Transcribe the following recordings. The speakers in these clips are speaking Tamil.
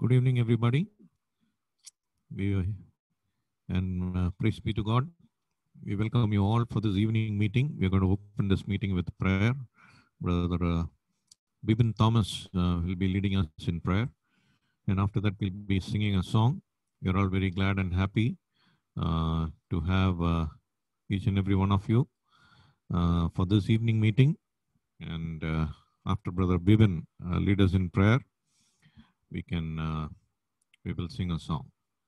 Good evening, everybody. We, and uh, praise be to God. We welcome you all for this evening meeting. We're going to open this meeting with prayer. Brother uh, Bibin Thomas uh, will be leading us in prayer. And after that, we'll be singing a song. We're all very glad and happy uh, to have uh, each and every one of you uh, for this evening meeting. And uh, after Brother Bibin uh, lead us in prayer, we can uh, we will sing a song.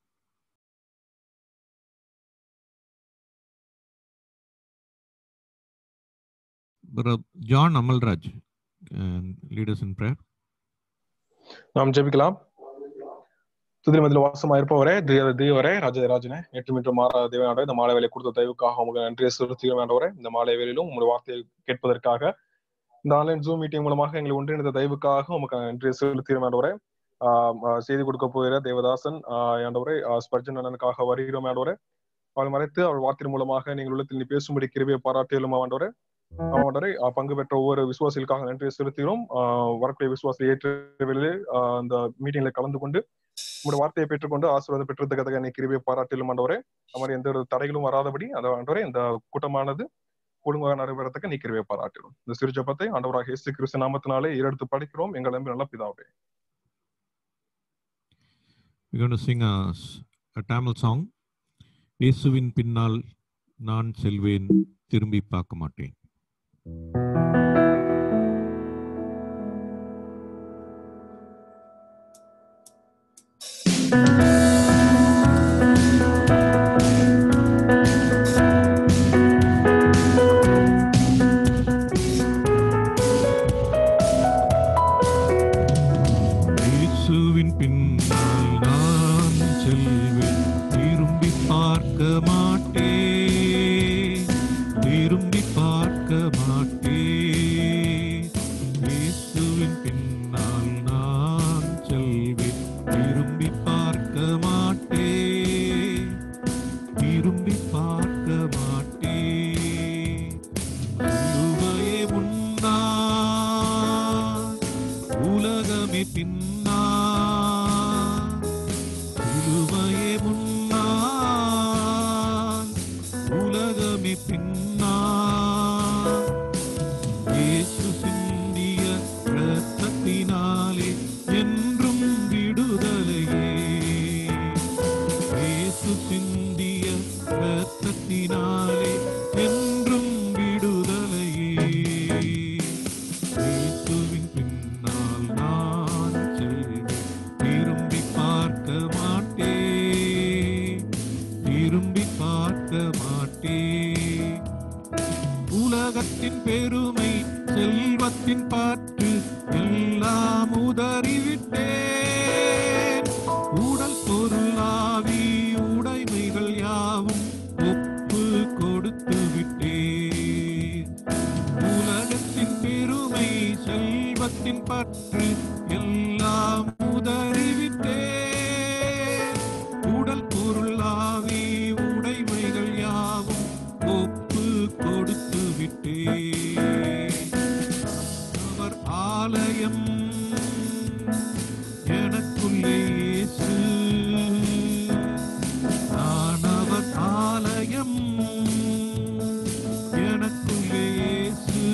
Brother John Amalraj, can lead us in prayer. நாம் ஜெபிக்கலாம் துதிரி மதில வாசமா இருப்பவரே தேவ தேவரே ராஜ ராஜனே எட்டு மீட்டர் மாறா தேவனாண்டவரே இந்த மாலை வேலை கொடுத்த தயவுக்காக உங்களுக்கு நன்றியை செலுத்துகிறோம் ஆண்டவரே இந்த மாலை வேலையிலும் உங்களுடைய வார்த்தையை கேட்பதற்காக இந்த ஆன்லைன் ஜூம் மீட்டிங் மூலமாக எங்களை ஒன்றிணைந்த தயவுக்காக உங்களுக்கு நன்றியை செலுத்துகிறோம் ஆண்டவரே ஆஹ் ஆஹ் செய்தி கொடுக்க போகிற தேவதாசன் ஆஹ் ஆண்டவரே ஆஹ் ஸ்பர்ஜன் அண்ணனுக்காக வருகிறோம் ஆண்டவரே அவள் மறைத்து அவள் வார்த்தையின் மூலமாக நீங்கள் உள்ளத்தில் நீ பேசும்படி கிருபியை பாராட்டியலும் ஆண்டவரே ஆண்டவரை ஆஹ் பங்கு பெற்ற ஒவ்வொரு விசுவாசிகளுக்காக நன்றியை செலுத்துகிறோம் ஆஹ் வரக்கூடிய விசுவாசி ஏற்றவிலே ஆஹ் அந்த மீட்டிங்ல கலந்து கொண்டு உங்களுடைய வார்த்தையை பெற்றுக்கொண்டு ஆசீர்வாதம் பெற்றதுக்காக என்னை கிருபியை பாராட்டிலும் ஆண்டவரே அது மாதிரி எந்த ஒரு தடைகளும் வராதபடி அந்த ஆண்டவரே இந்த கூட்டமானது ஒழுங்காக நடைபெறத்துக்கு நீ கிருபியை பாராட்டிடும் இந்த சிறு ஜபத்தை ஆண்டவராக இயேசு கிறிஸ்து நாமத்தினாலே ஈரெடுத்து படிக்கிறோம் எங்கள் அன்பு நல்ல பிதாவே We're going to sing a, s- a Tamil song. இயேசுவின் பின்னால் நான் செல்வேன் திரும்பி பார்க்க மாட்டேன் இயேசுவின் பின்னால் நான் செல்வேன் திரும்பி பார்க்க மாட்டேன் திரும்பி பார்க்க மாட்டேன் இயேசுவின் பின்னால் நான் செல்வேன் திரும்பி பார்க்க மாட்டேன் திரும்பி பார்க்க மாட்டேன் சிலுவையே முன்னால் உலகமே பின்னா சிலுவையே முன்னால் உலகமே பின்னா இயேசு சிந்திய இரத்தத்தினாலே என்றும் விடுதலையே இயேசு சிந்திய இரத்தத்தினாலே என்றும் விடுதலையே இயேசுவின் பின்னால் நான் செல்வேன் திரும்பி பார்க்க மாட்டேன் திரும்பி பார்க்க மாட்டேன் உலகத்தின் பெருமை செல்வத்தின் பாட்டு எல்லாம் உதறிவிட்டேன் உடல் பொருளாவி உடைமைகள் யாவும் ஒப்பு கொடுத்து விட்டேன் உலகத்தின் பெருமை செல்வத்தின் பற்று எல்லாம் உதறிவிட்டேன் உடல் பொருளாவி உடைமைகள் யாவும் ஒப்பு கொடுத்து விட்டேன் அவர் ஆலயம் எனக்குள்ளே இயேசு நான் அவர் ஆலயம் எனக்குள்ளே இயேசு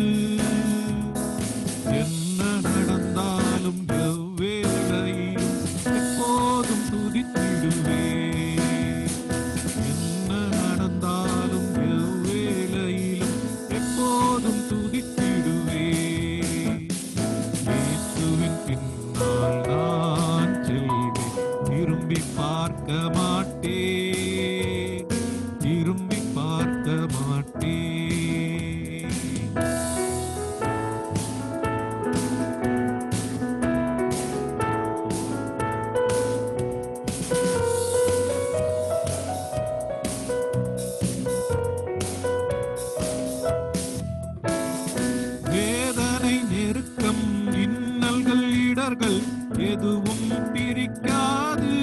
என்ன நடந்தாலும் எவ்வேளையிலும் எப்போதும் துதித்திடுவேன் என்ன நடந்தாலும் எவ்வேளையிலும் எப்போதும் துதித்திடுவேன் இயேசுவின் பின்னால் நான் செல்வேன் திரும்பி பார்க்க மாட்டேன் திரும்பி பார்க்க மாட்டேன் வேதனை நெருக்கம் இன்னல்கள் இடர்கள் எதுவும் பிரிக்காது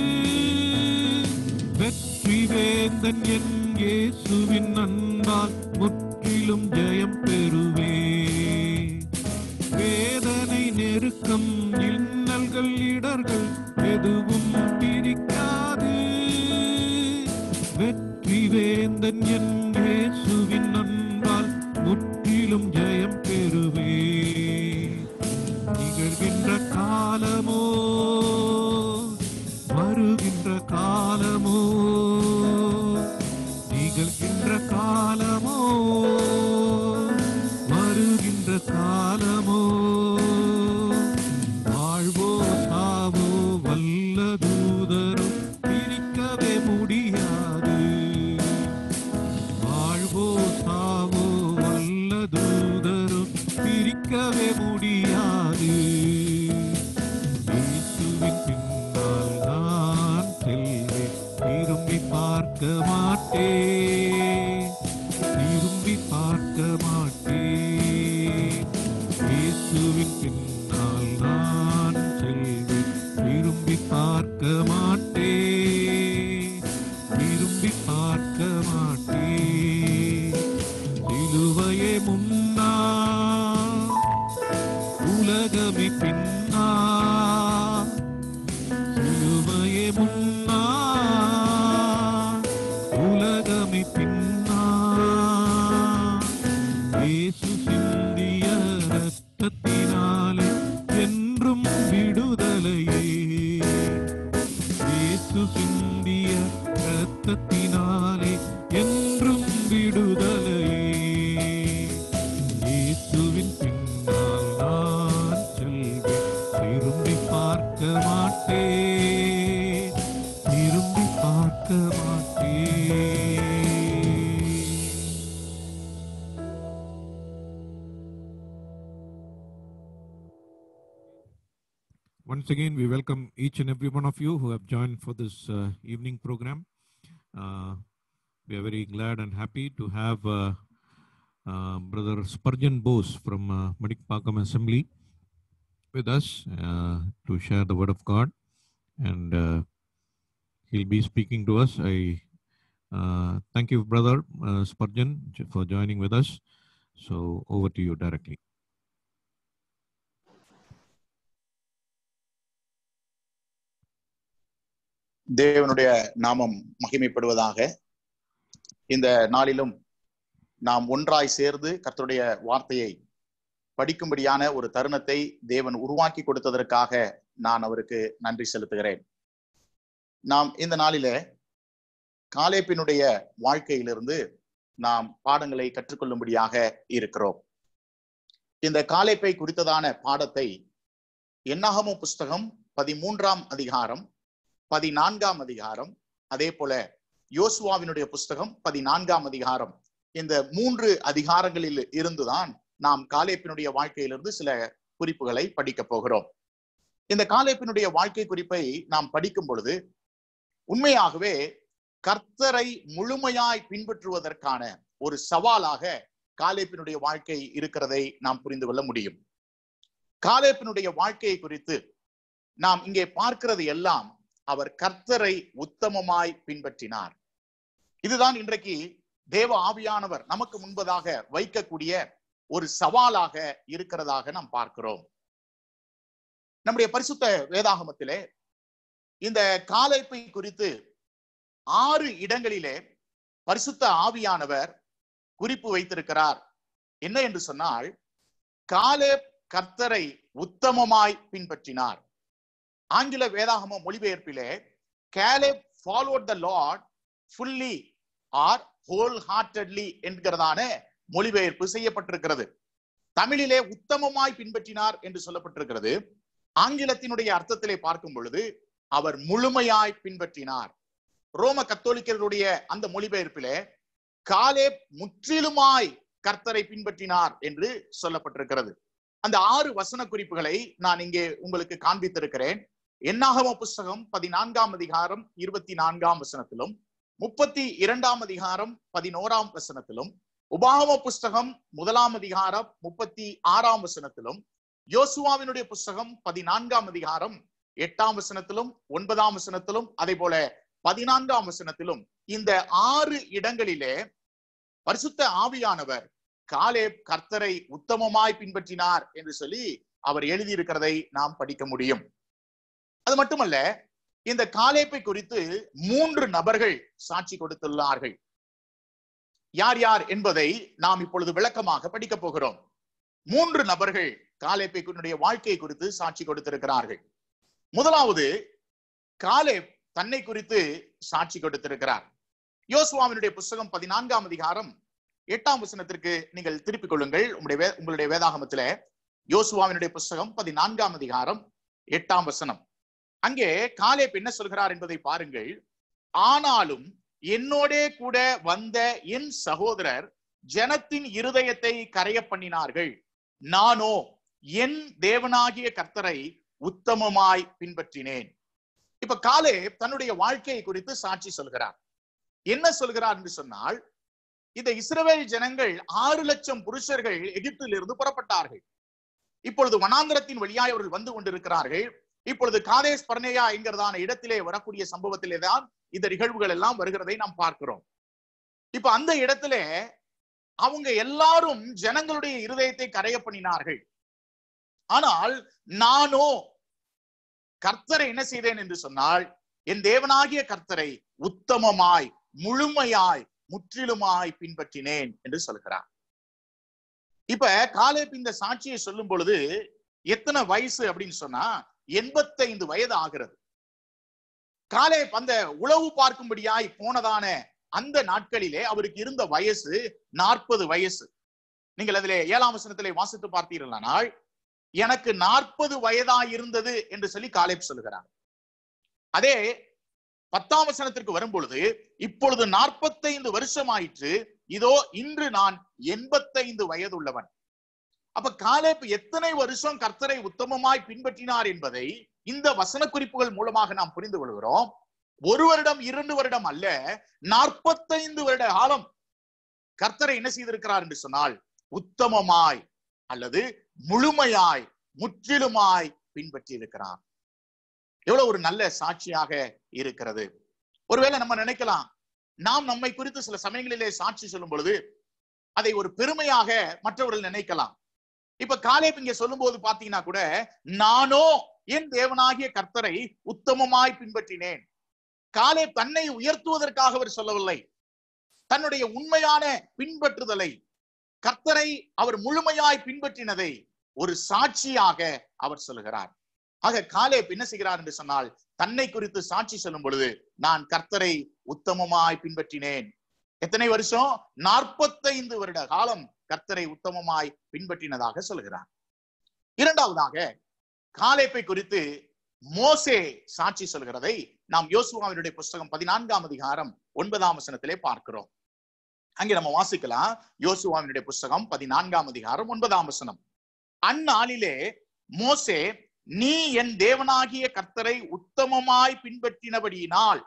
வெற்றி வேந்தன் என் இயேசுவின் அன்பால் முற்றிலும் ஜெயம் பெறுவே வேதனை நெருக்கம் இன்னல்கள் இடர்கள் பெறுவேன் என் இயேசுவின் அன்பால் முற்றிலும் ஜெயம் பெறுவே நிகழ்கின்ற காலமோ வருகின்ற காலமோ நிகழ்கின்ற காலமோ வருகின்ற காலமோ வாழ்வோ சாவோ வல்ல தூதரும் பிரிக்கவே முடியாது வாழ்வோ சாவோ வல்ல தூதரும் பிரிக்கவே முடியாது இயேசுவின் பின்னால் நான் செல்வேன் திரும்பி பார்க்க மாட்டேன் திரும்பி பார்க்க மாட்டேன் இயேசுவின் பின்னால் நான் செல்வேன் திரும்பி பார்க்க மாட்டேன் திரும்பி பார்க்க மாட்டேன் சிலுவையே முன்னா உலகமே பின்னா சிலுவையே முன்னா உலகமே பின்னா இயேசு சிந்திய ரத்தத்தினாலே என்றும் விடுதலையே இயேசு சிந்திய ரத்தத்தினாலே என்றும் விடுதலையே இயேசுவின் பின்னால் நான் செல்வேன் திரும்பி பார்க்க மாட்டேன் திரும்பி பார்க்க மாட்டேன் Once again, we welcome each and every one of you who have joined for this uh, evening program. Uh, we are very glad and happy to have uh, uh, Brother Spurgeon Bose from uh, Madikpakam Assembly with us uh, to share the Word of God. And uh, he'll be speaking to us. I uh, thank you, Brother uh, Spurgeon, j- for joining with us. So, over to you directly. தேவனுடைய நாமம் மகிமைப்படுவதாக இந்த நாளிலும் நாம் ஒன்றாய் சேர்ந்து கர்த்தருடைய வார்த்தையை படிக்கும்படியான ஒரு தருணத்தை தேவன் உருவாக்கி கொடுத்ததற்காக நான் அவருக்கு நன்றி செலுத்துகிறேன் நாம் இந்த நாளிலே காலேப்பினுடைய வாழ்க்கையிலிருந்து நாம் பாடங்களை கற்றுக்கொள்ளும்படியாக இருக்கிறோம் இந்த காலேப்பை குறித்ததான பாடத்தை என்னாகமோ புஸ்தகம் பதிமூன்றாம் அதிகாரம் பதினான்காம் அதிகாரம் அதே போல யோசுவாவினுடைய புஸ்தகம் பதினான்காம் அதிகாரம் இந்த மூன்று அதிகாரங்களில் இருந்துதான் நாம் காலேப்பினுடைய வாழ்க்கையிலிருந்து சில குறிப்புகளை படிக்க போகிறோம் இந்த காலேப்பினுடைய வாழ்க்கை குறிப்பை நாம் படிக்கும் பொழுது உண்மையாகவே கர்த்தரை முழுமையாய் பின்பற்றுவதற்கான ஒரு சவாலாக காலேப்பினுடைய வாழ்க்கை இருக்கிறதை நாம் புரிந்து கொள்ள முடியும் காலேப்பினுடைய வாழ்க்கையை குறித்து நாம் இங்கே பார்க்கிறது எல்லாம் அவர் கர்த்தரை உத்தமமாய் பின்பற்றினார் இதுதான் இன்றைக்கு தேவ ஆவியானவர் நமக்கு முன்பதாக வைக்கக்கூடிய ஒரு சவாலாக இருக்கிறதாக நாம் பார்க்கிறோம் நம்முடைய பரிசுத்த வேதாகமத்திலே இந்த காலைப்பை குறித்து ஆறு இடங்களிலே பரிசுத்த ஆவியானவர் குறிப்பு வைத்திருக்கிறார் என்ன என்று சொன்னால் காலேப் கர்த்தரை உத்தமமாய் பின்பற்றினார் ஆங்கில வேதாகம மொழிபெயர்ப்பிலே Caleb followed the Lord fully or whole heartedly என்கிறதான மொழிபெயர்ப்பு செய்யப்பட்டிருக்கிறது தமிழிலே உத்தமமாய் பின்பற்றினார் என்று சொல்லப்பட்டிருக்கிறது ஆங்கிலத்தினுடைய அர்த்தத்திலே பார்க்கும் பொழுது அவர் முழுமையாய் பின்பற்றினார் ரோம கத்தோலிக்கர்களுடைய அந்த மொழிபெயர்ப்பிலே காலே முற்றிலுமாய் கர்த்தரை பின்பற்றினார் என்று சொல்லப்பட்டிருக்கிறது அந்த ஆறு வசன குறிப்புகளை நான் இங்கே உங்களுக்கு காண்பித்திருக்கிறேன் என்னாகம புஸ்தகம் பதினான்காம் அதிகாரம் இருபத்தி நான்காம் வசனத்திலும் முப்பத்தி இரண்டாம் அதிகாரம் பதினோராம் வசனத்திலும் உபாகம புஸ்தகம் முதலாம் அதிகாரம் முப்பத்தி ஆறாம் வசனத்திலும் யோசுவாவினுடைய புஸ்தகம் பதினான்காம் அதிகாரம் எட்டாம் வசனத்திலும் ஒன்பதாம் வசனத்திலும் அதே போல பதினான்காம் வசனத்திலும் இந்த ஆறு இடங்களிலே பரிசுத்த ஆவியானவர் காலே கர்த்தரை உத்தமமாய் பின்பற்றினார் என்று சொல்லி அவர் எழுதியிருக்கிறதை நாம் படிக்க முடியும் அது மட்டுமல்ல இந்த காலேப்பை குறித்து மூன்று நபர்கள் சாட்சி கொடுத்துள்ளார்கள் யார் யார் என்பதை நாம் இப்பொழுது விளக்கமாக படிக்க போகிறோம் மூன்று நபர்கள் காலேப்பினுடைய வாழ்க்கை குறித்து சாட்சி கொடுத்திருக்கிறார்கள் முதலாவது காலே தன்னை குறித்து சாட்சி கொடுத்திருக்கிறார் யோசுவாவினுடைய புஸ்தகம் பதினான்காம் அதிகாரம் எட்டாம் வசனத்திற்கு நீங்கள் திருப்பிக் கொள்ளுங்கள் உங்களுடைய வே- உங்களுடைய வேதாகமத்திலே யோசுவாவினுடைய புஸ்தகம் பதினான்காம் அதிகாரம் எட்டாம் வசனம் அங்கே காலேப் என்ன சொல்கிறார் என்பதை பாருங்கள் ஆனாலும் என்னோடே கூட வந்த என் சகோதரர் ஜனத்தின் இருதயத்தை கரைய பண்ணினார்கள் நானோ என் தேவனாகிய கர்த்தரை உத்தமமாய் பின்பற்றினேன் இப்ப காலே தன்னுடைய வாழ்க்கையை குறித்து சாட்சி சொல்கிறார் என்ன சொல்கிறார் என்று சொன்னால் இந்த இஸ்ரவேல் ஜனங்கள் ஆறு லட்சம் புருஷர்கள் எகிப்திலிருந்து புறப்பட்டார்கள் இப்பொழுது வனாந்திரத்தின் வழியாய் அவர்கள் வந்து கொண்டிருக்கிறார்கள் இப்பொழுது காதேஸ் பர்னேயா என்கிறதான இடத்திலே வரக்கூடிய சம்பவத்திலே தான் இந்த நிகழ்வுகள் எல்லாம் வருகிறதை நாம் பார்க்கிறோம் இப்ப அந்த இடத்திலே அவங்க எல்லாரும் ஜனங்களுடைய இருதயத்தை கரைய பண்ணினார்கள் ஆனால் நானோ கர்த்தரை என்ன செய்தேன் என்று சொன்னால் என் தேவனாகிய கர்த்தரை உத்தமமாய் முழுமையாய் முற்றிலுமாய் பின்பற்றினேன் என்று சொல்கிறார் இப்ப காலேப் இந்த சாட்சியை சொல்லும் பொழுது எத்தனை வயசு அப்படின்னு சொன்னா எண்பத்தைந்து வயது ஆகிறது காலேப் அந்த உளவு பார்க்கும்படியாய் போனதான அந்த நாட்களிலே அவருக்கு இருந்த வயசு நாற்பது வயசு நீங்கள் அதிலே ஏழாம் வசனத்திலே வாசித்து பார்த்தீர்களானால் எனக்கு நாற்பது வயதா இருந்தது என்று சொல்லி காலேப் சொல்லுகிறார் அதே பத்தாம் வசனத்திற்கு வரும் பொழுது இப்பொழுது நாற்பத்தைந்து வருஷம் ஆயிற்று இதோ இன்று நான் எண்பத்தைந்து வயது உள்ளவன் அப்ப காலேப் எத்தனை வருஷம் கர்த்தரை உத்தமமாய் பின்பற்றினார் என்பதை இந்த வசன குறிப்புகள் மூலமாக நாம் புரிந்து கொள்கிறோம் ஒரு வருடம் இரண்டு வருடம் அல்ல நாற்பத்தைந்து வருட காலம் கர்த்தரை என்ன செய்திருக்கிறார் என்று சொன்னால் உத்தமமாய் அல்லது முழுமையாய் முற்றிலுமாய் பின்பற்றி இருக்கிறார் எவ்வளவு ஒரு நல்ல சாட்சியாக இருக்கிறது ஒருவேளை நம்ம நினைக்கலாம் நாம் நம்மை குறித்து சில சமயங்களிலே சாட்சி சொல்லும் பொழுது அதை ஒரு பெருமையாக மற்றவர்கள் நினைக்கலாம் இப்ப காலேப் இங்க சொல்லும் போது பாத்தீங்கன்னா கூட நானோ என் தேவனாகிய கர்த்தரை உத்தமமாய் பின்பற்றினேன் காலே தன்னை உயர்த்துவதற்காக அவர் சொல்லவில்லை தன்னுடைய உண்மையான பின்பற்றுதலை கர்த்தரை அவர் முழுமையாய் பின்பற்றினதை ஒரு சாட்சியாக அவர் சொல்லுகிறார் ஆக காலே என்ன செய்கிறார் என்று சொன்னால் தன்னை குறித்து சாட்சி சொல்லும் பொழுது நான் கர்த்தரை உத்தமமாய் பின்பற்றினேன் எத்தனை வருஷம் நாற்பத்தைந்து வருட காலம் கர்த்தரை உத்தமமாய் பின்பற்றினதாக சொல்கிறார் இரண்டாவதாக காலேப்பை குறித்து மோசே சாட்சி சொல்கிறதை நாம் யோசுவாவினுடைய புஸ்தகம் பதினான்காம் அதிகாரம் ஒன்பதாம் வசனத்திலே பார்க்கிறோம் அங்கே நம்ம வாசிக்கலாம் யோசுவாவினுடைய புஸ்தகம் பதினான்காம் அதிகாரம் ஒன்பதாம் வசனம் அந்நாளிலே மோசே நீ என் தேவனாகிய கர்த்தரை உத்தமமாய் பின்பற்றினபடியினால்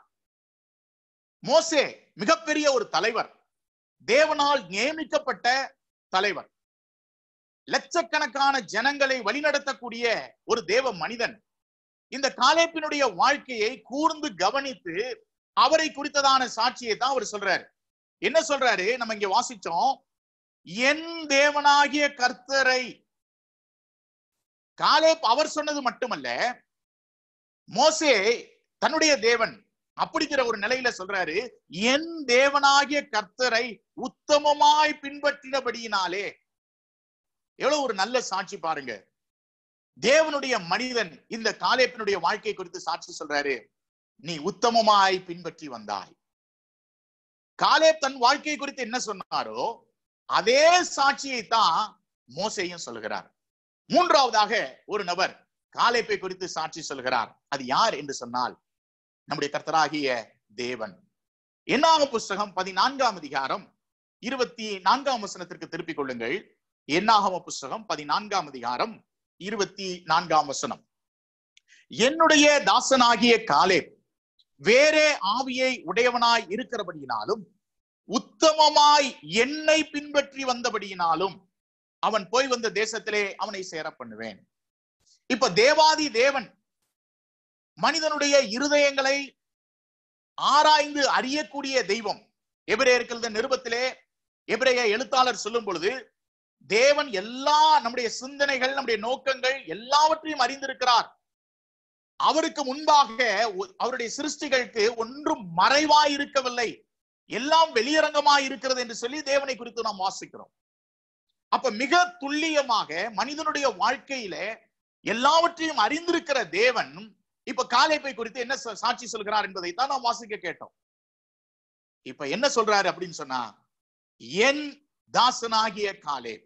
மோசே மிகப்பெரிய ஒரு தலைவர் தேவனால் நியமிக்கப்பட்ட தலைவர் லட்சக்கணக்கான ஜனங்களை வழிநடத்தக்கூடிய ஒரு தேவ மனிதன் இந்த காலேப்பினுடைய வாழ்க்கையை கூர்ந்து கவனித்து அவரை குறித்ததான சாட்சியை தான் அவர் சொல்றாரு என்ன சொல்றாரு நம்ம இங்க வாசிச்சோம் என் தேவனாகிய கர்த்தரை காலேப் அவர் சொன்னது மட்டுமல்ல மோசே தன்னுடைய தேவன் அப்படிங்கிற ஒரு நிலையில சொல்றாரு என் தேவனாகிய கர்த்தரை உத்தமமாய் பின்பற்றினபடியினாலே எவ்வளவு ஒரு நல்ல சாட்சி பாருங்க தேவனுடைய மனிதன் இந்த காலேப்பினுடைய வாழ்க்கை குறித்து சாட்சி சொல்றாரு நீ உத்தமமாய் பின்பற்றி வந்தாய் காலேப் தன் வாழ்க்கை குறித்து என்ன சொன்னாரோ அதே சாட்சியை தான் மோசையும் சொல்கிறார் மூன்றாவதாக ஒரு நபர் காலேப்பை குறித்து சாட்சி சொல்கிறார் அது யார் என்று சொன்னால் நம்முடைய கர்த்தராகிய தேவன் என்னாகும் புஸ்தகம் பதினான்காம் அதிகாரம் இருபத்தி நான்காம் வசனத்திற்கு திருப்பிக் கொள்ளுங்கள் என்னாகம புஸ்தகம் பதினான்காம் அதிகாரம் இருபத்தி நான்காம் வசனம் என்னுடைய தாசனாகிய காலேப் வேறே ஆவியை உடையவனாய் இருக்கிறபடியினாலும் உத்தமமாய் என்னை பின்பற்றி வந்தபடியினாலும் அவன் போய் வந்த தேசத்திலே அவனை சேர பண்ணுவேன் இப்ப தேவாதி தேவன் மனிதனுடைய இருதயங்களை ஆராய்ந்து அறியக்கூடிய தெய்வம் எபிரேயர்கள் நிருபத்திலே எபிரேய எழுத்தாளர் சொல்லும் பொழுது தேவன் எல்லா நம்முடைய சிந்தனைகள் நம்முடைய நோக்கங்கள் எல்லாவற்றையும் அறிந்திருக்கிறார் அவருக்கு முன்பாக ஒ- அவருடைய சிருஷ்டிகளுக்கு ஒன்றும் மறைவாய் இருக்கவில்லை எல்லாம் வெளியரங்கமா இருக்கிறது என்று சொல்லி தேவனை குறித்து நாம் வாசிக்கிறோம் அப்ப மிக துல்லியமாக மனிதனுடைய வாழ்க்கையில எல்லாவற்றையும் அறிந்திருக்கிற தேவன் இப்ப காலேப்பை குறித்து என்ன சா- சாட்சி சொல்கிறார் என்பதை தான் நாம் வாசிக்க கேட்டோம் இப்ப என்ன சொல்றாரு அப்படின்னு சொன்னா என் தாசனாகிய காலே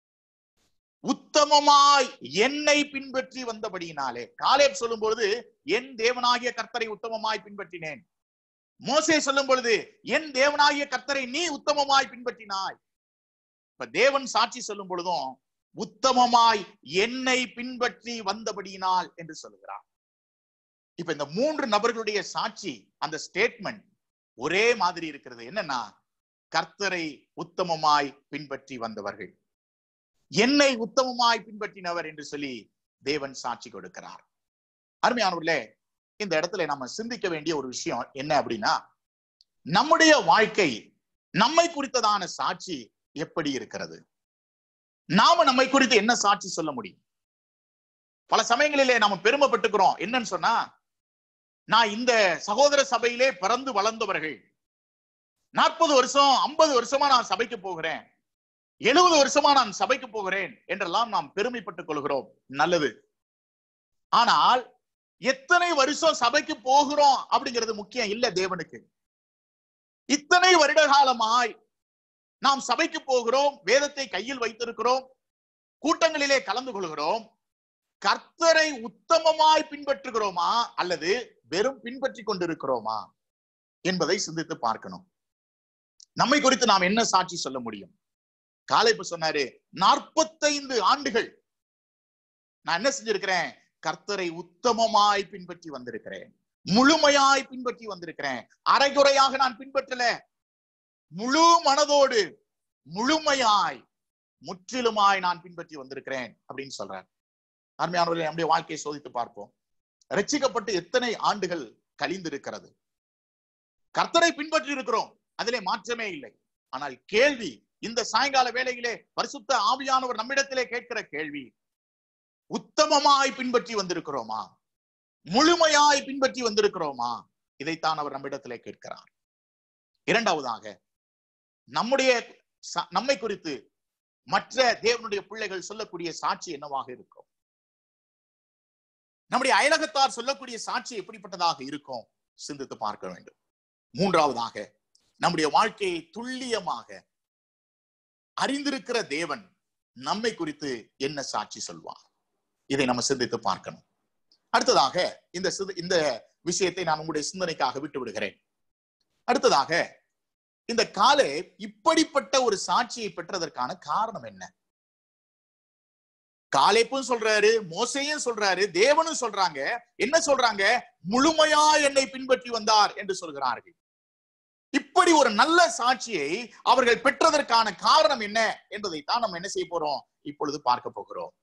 உத்தமமாய் என்னை பின்பற்றி வந்தபடியினாலே காலேப் சொல்லும் பொழுது என் தேவனாகிய கர்த்தரை உத்தமமாய் பின்பற்றினேன் மோசே சொல்லும் பொழுது என் தேவனாகிய கர்த்தரை நீ உத்தமமாய் பின்பற்றினாய் இப்ப தேவன் சாட்சி சொல்லும் பொழுதும் உத்தமமாய் என்னை பின்பற்றி வந்தபடியினால் என்று சொல்லுகிறார் இப்ப இந்த மூன்று நபர்களுடைய சாட்சி அந்த ஸ்டேட்மெண்ட் ஒரே மாதிரி இருக்கிறது என்னன்னா கர்த்தரை உத்தமமாய் பின்பற்றி வந்தவர்கள் என்னை உத்தமமாய் பின்பற்றினவர் என்று சொல்லி தேவன் சாட்சி கொடுக்கிறார் அருமையானவர்களே இந்த இடத்துல நம்ம சிந்திக்க வேண்டிய ஒரு விஷயம் என்ன அப்படின்னா நம்முடைய வாழ்க்கை நம்மை குறித்ததான சாட்சி எப்படி இருக்கிறது நாம நம்மை குறித்து என்ன சாட்சி சொல்ல முடியும் பல சமயங்களிலே நாம பெருமைப்பட்டுக்கிறோம் என்னன்னு சொன்னா நான் இந்த சகோதர சபையிலே பிறந்து வளர்ந்தவர்கள் நாற்பது வருஷம் ஐம்பது வருஷமா நான் சபைக்கு போகிறேன் எழுபது வருஷமா நான் சபைக்கு போகிறேன் என்றெல்லாம் நாம் பெருமைப்பட்டுக் கொள்கிறோம் நல்லது ஆனால் எத்தனை வருஷம் சபைக்கு போகிறோம் அப்படிங்கிறது முக்கியம் இல்ல தேவனுக்கு இத்தனை வருட காலமாய் நாம் சபைக்கு போகிறோம் வேதத்தை கையில் வைத்திருக்கிறோம் கூட்டங்களிலே கலந்து கொள்கிறோம் கர்த்தரை உத்தமமாய் பின்பற்றுகிறோமா அல்லது வெறும் பின்பற்றி கொண்டிருக்கிறோமா என்பதை சிந்தித்து பார்க்கணும் நம்மை குறித்து நாம் என்ன சாட்சி சொல்ல முடியும் காலை இப்ப சொன்னாரு நாற்பத்தைந்து ஆண்டுகள் நான் என்ன செஞ்சிருக்கிறேன் கர்த்தரை உத்தமமாய் பின்பற்றி வந்திருக்கிறேன் முழுமையாய் பின்பற்றி வந்திருக்கிறேன் அரைகுறையாக நான் பின்பற்றல முழு மனதோடு முழுமையாய் முற்றிலுமாய் நான் பின்பற்றி வந்திருக்கிறேன் அப்படின்னு சொல்றார் அருமையானவர்களை நம்முடைய வாழ்க்கையை சோதித்து பார்ப்போம் ரட்சிக்கப்பட்டு எத்தனை ஆண்டுகள் கழிந்திருக்கிறது கர்த்தரை பின்பற்றி இருக்கிறோம் அதிலே மாற்றமே இல்லை ஆனால் கேள்வி இந்த சாயங்கால வேளையிலே பரிசுத்த ஆவியானவர் நம்மிடத்திலே கேட்கிற கேள்வி உத்தமமாய் பின்பற்றி வந்திருக்கிறோமா முழுமையாய் பின்பற்றி வந்திருக்கிறோமா இதைத்தான் அவர் நம்மிடத்திலே கேட்கிறார் இரண்டாவதாக நம்முடைய ச- நம்மை குறித்து மற்ற தேவனுடைய பிள்ளைகள் சொல்லக்கூடிய சாட்சி என்னவாக இருக்கும் நம்முடைய அயலகத்தார் சொல்லக்கூடிய சாட்சி எப்படிப்பட்டதாக இருக்கும் சிந்தித்து பார்க்க வேண்டும் மூன்றாவதாக நம்முடைய வாழ்க்கையை துல்லியமாக அறிந்திருக்கிற தேவன் நம்மை குறித்து என்ன சாட்சி சொல்வார் இதை நம்ம சிந்தித்து பார்க்கணும் அடுத்ததாக இந்த சித- இந்த விஷயத்தை நான் உங்களுடைய சிந்தனைக்காக விட்டு விடுகிறேன் அடுத்ததாக இந்த காலே இப்படிப்பட்ட ஒரு சாட்சியை பெற்றதற்கான காரணம் என்ன காலேப்பும் சொல்றாரு மோசையும் சொல்றாரு தேவனும் சொல்றாங்க என்ன சொல்றாங்க முழுமையா என்னை பின்பற்றி வந்தார் என்று சொல்கிறார்கள் இப்படி ஒரு நல்ல சாட்சியை அவர்கள் பெற்றதற்கான காரணம் என்ன என்பதைத்தான் நம்ம என்ன செய்ய போறோம் இப்பொழுது பார்க்க போகிறோம்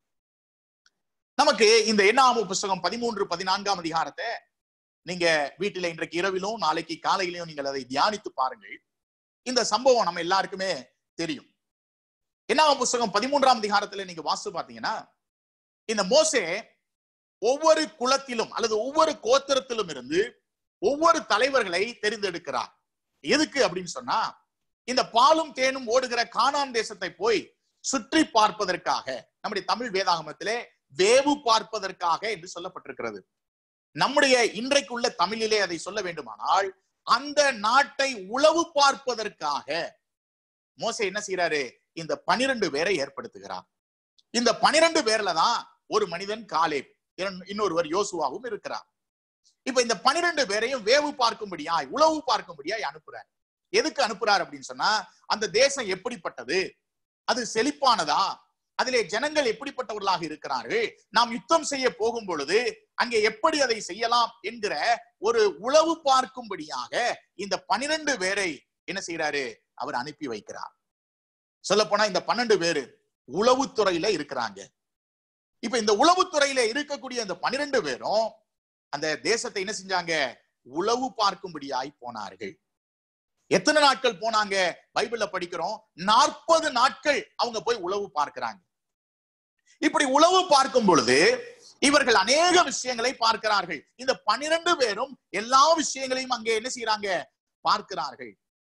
நமக்கு இந்த எண்ணாம புஸ்தகம் பதிமூன்று பதினான்காம் அதிகாரத்தை நீங்க வீட்டில இன்றைக்கு இரவிலும் நாளைக்கு காலையிலும் நீங்கள் அதை தியானித்து பாருங்கள் இந்த சம்பவம் நம்ம எல்லாருக்குமே தெரியும் என்னாம புஸ்தகம் பதிமூன்றாம் அதிகாரத்துல நீங்க வாசித்து பார்த்தீங்கன்னா இந்த மோசே ஒவ்வொரு குலத்திலும் அல்லது ஒவ்வொரு கோத்திரத்திலும் இருந்து ஒவ்வொரு தலைவர்களை தெரிந்தெடுக்கிறார் எதுக்கு அப்படின்னு சொன்னா இந்த பாலும் தேனும் ஓடுகிற கானான் தேசத்தை போய் சுற்றி பார்ப்பதற்காக நம்முடைய தமிழ் வேதாகமத்திலே வேவு பார்ப்பதற்காக என்று சொல்லப்பட்டிருக்கிறது நம்முடைய இன்றைக்குள்ள தமிழிலே அதை சொல்ல வேண்டுமானால் அந்த நாட்டை உளவு பார்ப்பதற்காக மோசே என்ன செய்யறாரு இந்த பனிரெண்டு பேரை ஏற்படுத்துகிறார் இந்த பனிரெண்டு பேர்ல தான் ஒரு மனிதன் காலேப் இரண்- இன்னொருவர் யோசுவாவும் இருக்கிறார் இப்ப இந்த பனிரெண்டு பேரையும் வேவு பார்க்கும்படியாய் உளவு பார்க்கும்படியாய் அனுப்புறார் எதுக்கு அனுப்புறார் அப்படின்னு சொன்னா அந்த தேசம் எப்படிப்பட்டது அது செழிப்பானதா அதிலே ஜனங்கள் எப்படிப்பட்டவர்களாக இருக்கிறார்கள் நாம் யுத்தம் செய்ய போகும் பொழுது அங்கே எப்படி அதை செய்யலாம் என்கிற ஒரு உளவு பார்க்கும்படியாக இந்த பனிரெண்டு பேரை என்ன செய்யறாரு அவர் அனுப்பி வைக்கிறார் சொல்ல போனா இந்த பன்னெண்டு பேரு உளவுத்துறையில இருக்கிறாங்க இப்ப இந்த உளவுத்துறையில இருக்கக்கூடிய அந்த பனிரெண்டு பேரும் அந்த தேசத்தை என்ன செஞ்சாங்க உளவு பார்க்கும்படியாய் போனார்கள் எத்தனை நாட்கள் போனாங்க பைபிள்ல படிக்கிறோம் நாற்பது நாட்கள் அவங்க போய் உளவு பார்க்கிறாங்க இப்படி உளவு பார்க்கும் பொழுது இவர்கள் அநேக விஷயங்களை பார்க்கிறார்கள் இந்த பனிரெண்டு பேரும் எல்லா விஷயங்களையும் அங்கே என்ன செய்யறாங்க பார்க்கிறார்கள்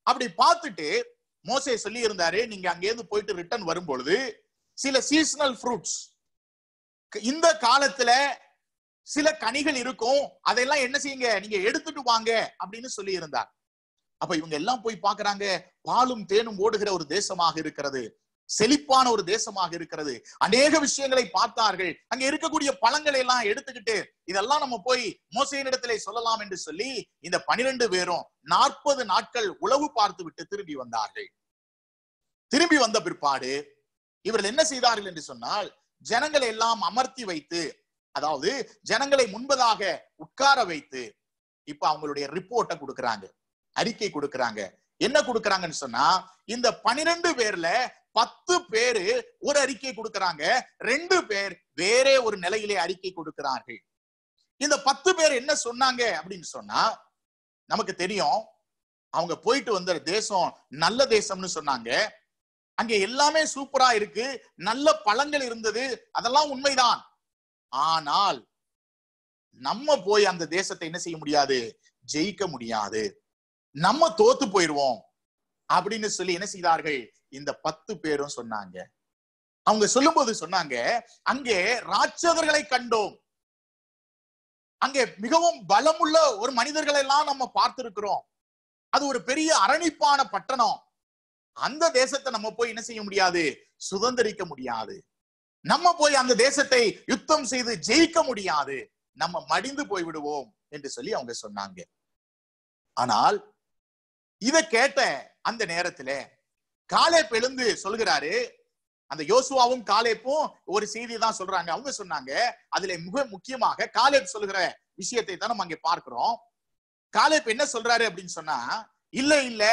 அப்படி பார்த்துட்டு மோசே சொல்லி இருந்தாரு நீங்க அங்கேருந்து போயிட்டு ரிட்டர்ன் வரும்பொழுது சில சீசனல் ஃப்ரூட்ஸ் இந்த காலத்துல சில கனிகள் இருக்கும் அதெல்லாம் என்ன செய்யுங்க நீங்க எடுத்துட்டு வாங்க அப்படின்னு சொல்லி இருந்தார் அப்ப இவங்க எல்லாம் போய் பாக்குறாங்க பாலும் தேனும் ஓடுகிற ஒரு தேசமாக இருக்கிறது செழிப்பான ஒரு தேசமாக இருக்கிறது அநேக விஷயங்களை பார்த்தார்கள் அங்க இருக்கக்கூடிய பழங்களை எல்லாம் எடுத்துக்கிட்டு இதெல்லாம் நம்ம போய் மோசையினிடத்திலே சொல்லலாம் என்று சொல்லி இந்த பனிரெண்டு பேரும் நாற்பது நாட்கள் உளவு பார்த்து விட்டு திரும்பி வந்தார்கள் திரும்பி வந்த பிற்பாடு இவர்கள் என்ன செய்தார்கள் என்று சொன்னால் ஜனங்களை எல்லாம் அமர்த்தி வைத்து அதாவது ஜனங்களை முன்பதாக உட்கார வைத்து இப்ப அவங்களுடைய ரிப்போர்ட்டை கொடுக்கறாங்க அறிக்கை கொடுக்கறாங்க என்ன கொடுக்கறாங்கன்னு சொன்னா இந்த பனிரெண்டு பேர்ல பத்து பேரு ஒரு அறிக்கை கொடுக்கறாங்க ரெண்டு பேர் வேறே ஒரு நிலையிலே அறிக்கை கொடுக்கிறார்கள் இந்த பத்து பேர் என்ன சொன்னாங்க அப்படின்னு சொன்னா நமக்கு தெரியும் அவங்க போயிட்டு வந்த தேசம் நல்ல தேசம்னு சொன்னாங்க அங்க எல்லாமே சூப்பரா இருக்கு நல்ல பழங்கள் இருந்தது அதெல்லாம் உண்மைதான் ஆனால் நம்ம போய் அந்த தேசத்தை என்ன செய்ய முடியாது ஜெயிக்க முடியாது நம்ம தோத்து போயிருவோம் அப்படின்னு சொல்லி என்ன செய்தார்கள் இந்த பத்து பேரும் சொன்னாங்க அவங்க சொல்லும்போது சொன்னாங்க அங்கே ராட்சதர்களை கண்டோம் அங்கே மிகவும் பலமுள்ள ஒரு மனிதர்களை எல்லாம் நம்ம பார்த்திருக்கிறோம் அது ஒரு பெரிய அரணிப்பான பட்டணம் அந்த தேசத்தை நம்ம போய் என்ன செய்ய முடியாது சுதந்திரிக்க முடியாது நம்ம போய் அந்த தேசத்தை யுத்தம் செய்து ஜெயிக்க முடியாது நம்ம மடிந்து போய் விடுவோம் என்று சொல்லி அவங்க சொன்னாங்க ஆனால் இத கேட்ட அந்த நேரத்துல காலேப் எழுந்து சொல்கிறாரு அந்த யோசுவாவும் காலேப்பும் ஒரு செய்தி தான் சொல்றாங்க அவங்க சொன்னாங்க அதுல மிக முக்கியமாக காலேப் சொல்கிற விஷயத்தை தான் நம்ம அங்க பார்க்கிறோம் காலேப் என்ன சொல்றாரு அப்படின்னு சொன்னா இல்ல இல்ல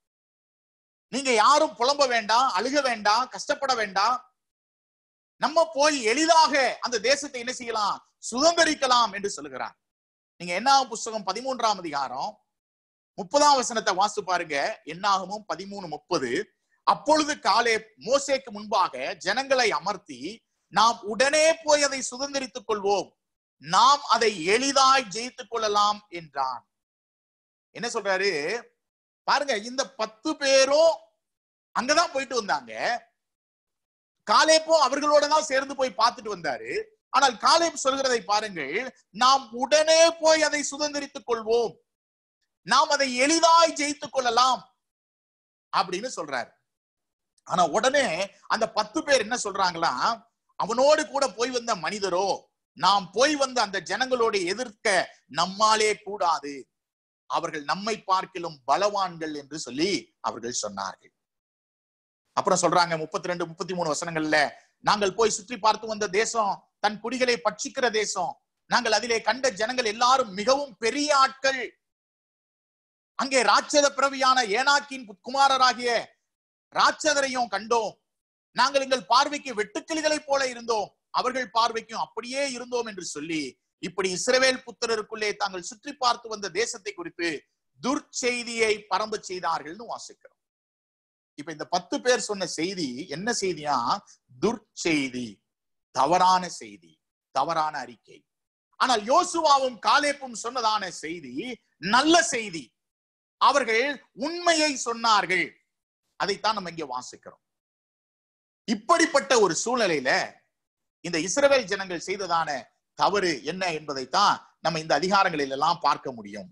நீங்க யாரும் புலம்ப வேண்டாம் அழுக வேண்டாம் கஷ்டப்பட வேண்டாம் நம்ம போய் எளிதாக அந்த தேசத்தை என்ன செய்யலாம் சுதந்திரிக்கலாம் என்று சொல்லுகிறார் நீங்க என்ன புஸ்தகம் பதிமூன்றாம் அதிகாரம் முப்பதாம் வசனத்தை வாசித்து பாருங்க என்னாகமும் பதிமூணு முப்பது அப்பொழுது காலே மோசேக்கு முன்பாக ஜனங்களை அமர்த்தி நாம் உடனே போய் அதை சுதந்திரித்துக் கொள்வோம் நாம் அதை எளிதாய் ஜெயித்துக் கொள்ளலாம் என்றான் என்ன சொல்றாரு பாருங்க இந்த பத்து பேரும் அங்கதான் போயிட்டு வந்தாங்க காலேப்போ அவர்களோட தான் சேர்ந்து போய் பார்த்துட்டு வந்தாரு ஆனால் காலேப் சொல்கிறதை பாருங்கள் நாம் உடனே போய் அதை சுதந்திரித்துக் கொள்வோம் நாம் அதை எளிதாய் ஜெயித்துக் கொள்ளலாம் அப்படின்னு சொல்றாரு ஆனா உடனே அந்த பத்து பேர் என்ன சொல்றாங்களா அவனோடு கூட போய் வந்த மனிதரோ நாம் போய் வந்த அந்த ஜனங்களோடு எதிர்க்க நம்மாலே கூடாது அவர்கள் நம்மை பார்க்கிலும் பலவான்கள் என்று சொல்லி அவர்கள் சொன்னார்கள் அப்புறம் சொல்றாங்க முப்பத்தி ரெண்டு முப்பத்தி மூணு வசனங்கள்ல நாங்கள் போய் சுற்றி பார்த்து வந்த தேசம் தன் குடிகளை பட்சிக்கிற தேசம் நாங்கள் அதிலே கண்ட ஜனங்கள் எல்லாரும் மிகவும் பெரிய ஆட்கள் அங்கே ராட்சத பிறவியான ஏனாக்கின் குமாரராகிய ராட்சதரையும் கண்டோம் நாங்கள் எங்கள் பார்வைக்கு வெட்டுக்கிளிகளைப் போல இருந்தோம் அவர்கள் பார்வைக்கும் அப்படியே இருந்தோம் என்று சொல்லி இப்படி இஸ்ரவேல் புத்திரருக்குள்ளே தாங்கள் சுற்றி பார்த்து வந்த தேசத்தை குறித்து துர்ச்செய்தியை பரம்ப செய்தார்கள்னு வாசிக்கிறோம் இப்ப இந்த பத்து பேர் சொன்ன செய்தி என்ன செய்தியா துர்ச்செய்தி தவறான செய்தி தவறான அறிக்கை ஆனால் யோசுவாவும் காலேப்பும் சொன்னதான செய்தி நல்ல செய்தி அவர்கள் உண்மையை சொன்னார்கள் அதைத்தான் நம்ம இங்க வாசிக்கிறோம் இப்படிப்பட்ட ஒரு சூழ்நிலையில இந்த இஸ்ரவேல் ஜனங்கள் செய்ததான தவறு என்ன என்பதைத்தான் நம்ம இந்த அதிகாரங்களில் எல்லாம் பார்க்க முடியும்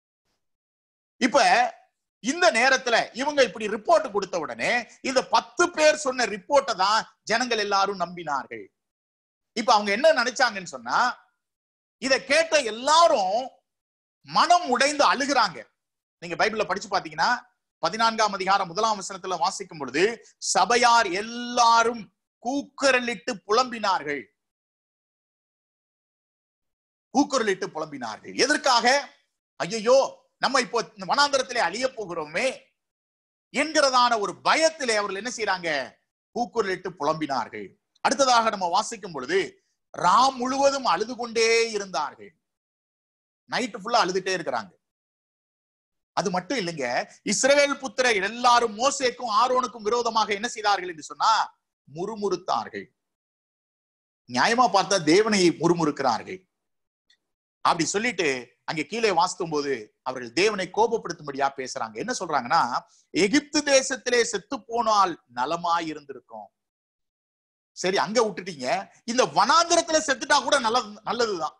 இப்ப இந்த நேரத்துல இவங்க இப்படி ரிப்போர்ட் கொடுத்த உடனே இந்த பத்து பேர் சொன்ன ரிப்போர்ட்டை தான் ஜனங்கள் எல்லாரும் நம்பினார்கள் இப்ப அவங்க என்ன நினைச்சாங்கன்னு சொன்னா இத கேட்ட எல்லாரும் மனம் உடைந்து அழுகிறாங்க நீங்க பைபிள்ல படிச்சு பாத்தீங்கன்னா பதினான்காம் அதிகாரம் முதலாம் வசனத்துல வாசிக்கும் பொழுது சபையார் எல்லாரும் கூக்குரலிட்டு புலம்பினார்கள் கூக்குரலிட்டு புலம்பினார்கள் எதற்காக ஐயோ நம்ம இப்போ இந்த வனாந்தரத்திலே அழிய போகிறோமே என்கிறதான ஒரு பயத்திலே அவர்கள் என்ன செய்யறாங்க கூக்குரலிட்டு புலம்பினார்கள் அடுத்ததாக நம்ம வாசிக்கும் பொழுது ராம் முழுவதும் அழுது கொண்டே இருந்தார்கள் நைட்டு ஃபுல்லா அழுதுட்டே இருக்கிறாங்க அது மட்டும் இல்லைங்க இஸ்ரவேல் புத்திரர் எல்லாரும் மோசேக்கும் ஆரோனுக்கும் விரோதமாக என்ன செய்தார்கள் என்று சொன்னா முறுமுறுத்தார்கள் நியாயமா பார்த்தா தேவனை முறுமுறுக்கிறார்கள் அப்படி சொல்லிட்டு அங்கே கீழே வாசித்தும் போது அவர்கள் தேவனை கோபப்படுத்தும்படியா பேசுறாங்க என்ன சொல்றாங்கன்னா எகிப்து தேசத்திலே செத்து போனால் நலமாய் இருந்திருக்கும் சரி அங்க விட்டுட்டீங்க இந்த வனாந்திரத்துல செத்துட்டா கூட நல்லது நல்லதுதான்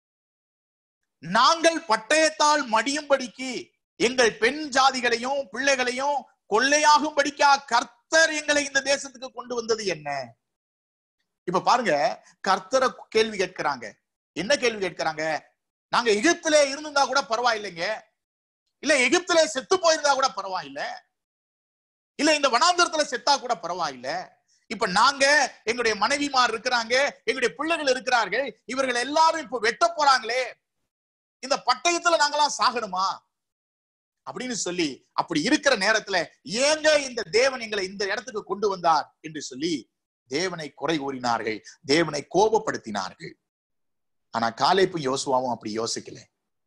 நாங்கள் பட்டயத்தால் மடியும்படிக்கு எங்கள் பெண் ஜாதிகளையும் பிள்ளைகளையும் கொள்ளையாகும்படிக்கா கர்த்தர் எங்களை இந்த தேசத்துக்கு கொண்டு வந்தது என்ன இப்ப பாருங்க கர்த்தரை கேள்வி கேட்கிறாங்க என்ன கேள்வி கேட்கிறாங்க நாங்க எகிப்தில இருந்திருந்தா கூட பரவாயில்லைங்க இல்ல எகிப்தில செத்து போயிருந்தா கூட பரவாயில்ல இல்ல இந்த வனாந்தரத்துல செத்தா கூட பரவாயில்ல இப்ப நாங்க எங்களுடைய மனைவிமார் இருக்கிறாங்க எங்களுடைய பிள்ளைகள் இருக்கிறார்கள் இவர்கள் எல்லாரும் இப்ப வெட்ட போறாங்களே இந்த பட்டயத்துல நாங்களாம் சாகணுமா அப்படின்னு சொல்லி அப்படி இருக்கிற நேரத்துல ஏங்க இந்த தேவன் எங்களை இந்த இடத்துக்கு கொண்டு வந்தார் என்று சொல்லி தேவனை குறை கூறினார்கள் தேவனை கோபப்படுத்தினார்கள் ஆனா காலேப்பும் யோசுவாவும் அப்படி யோசிக்கல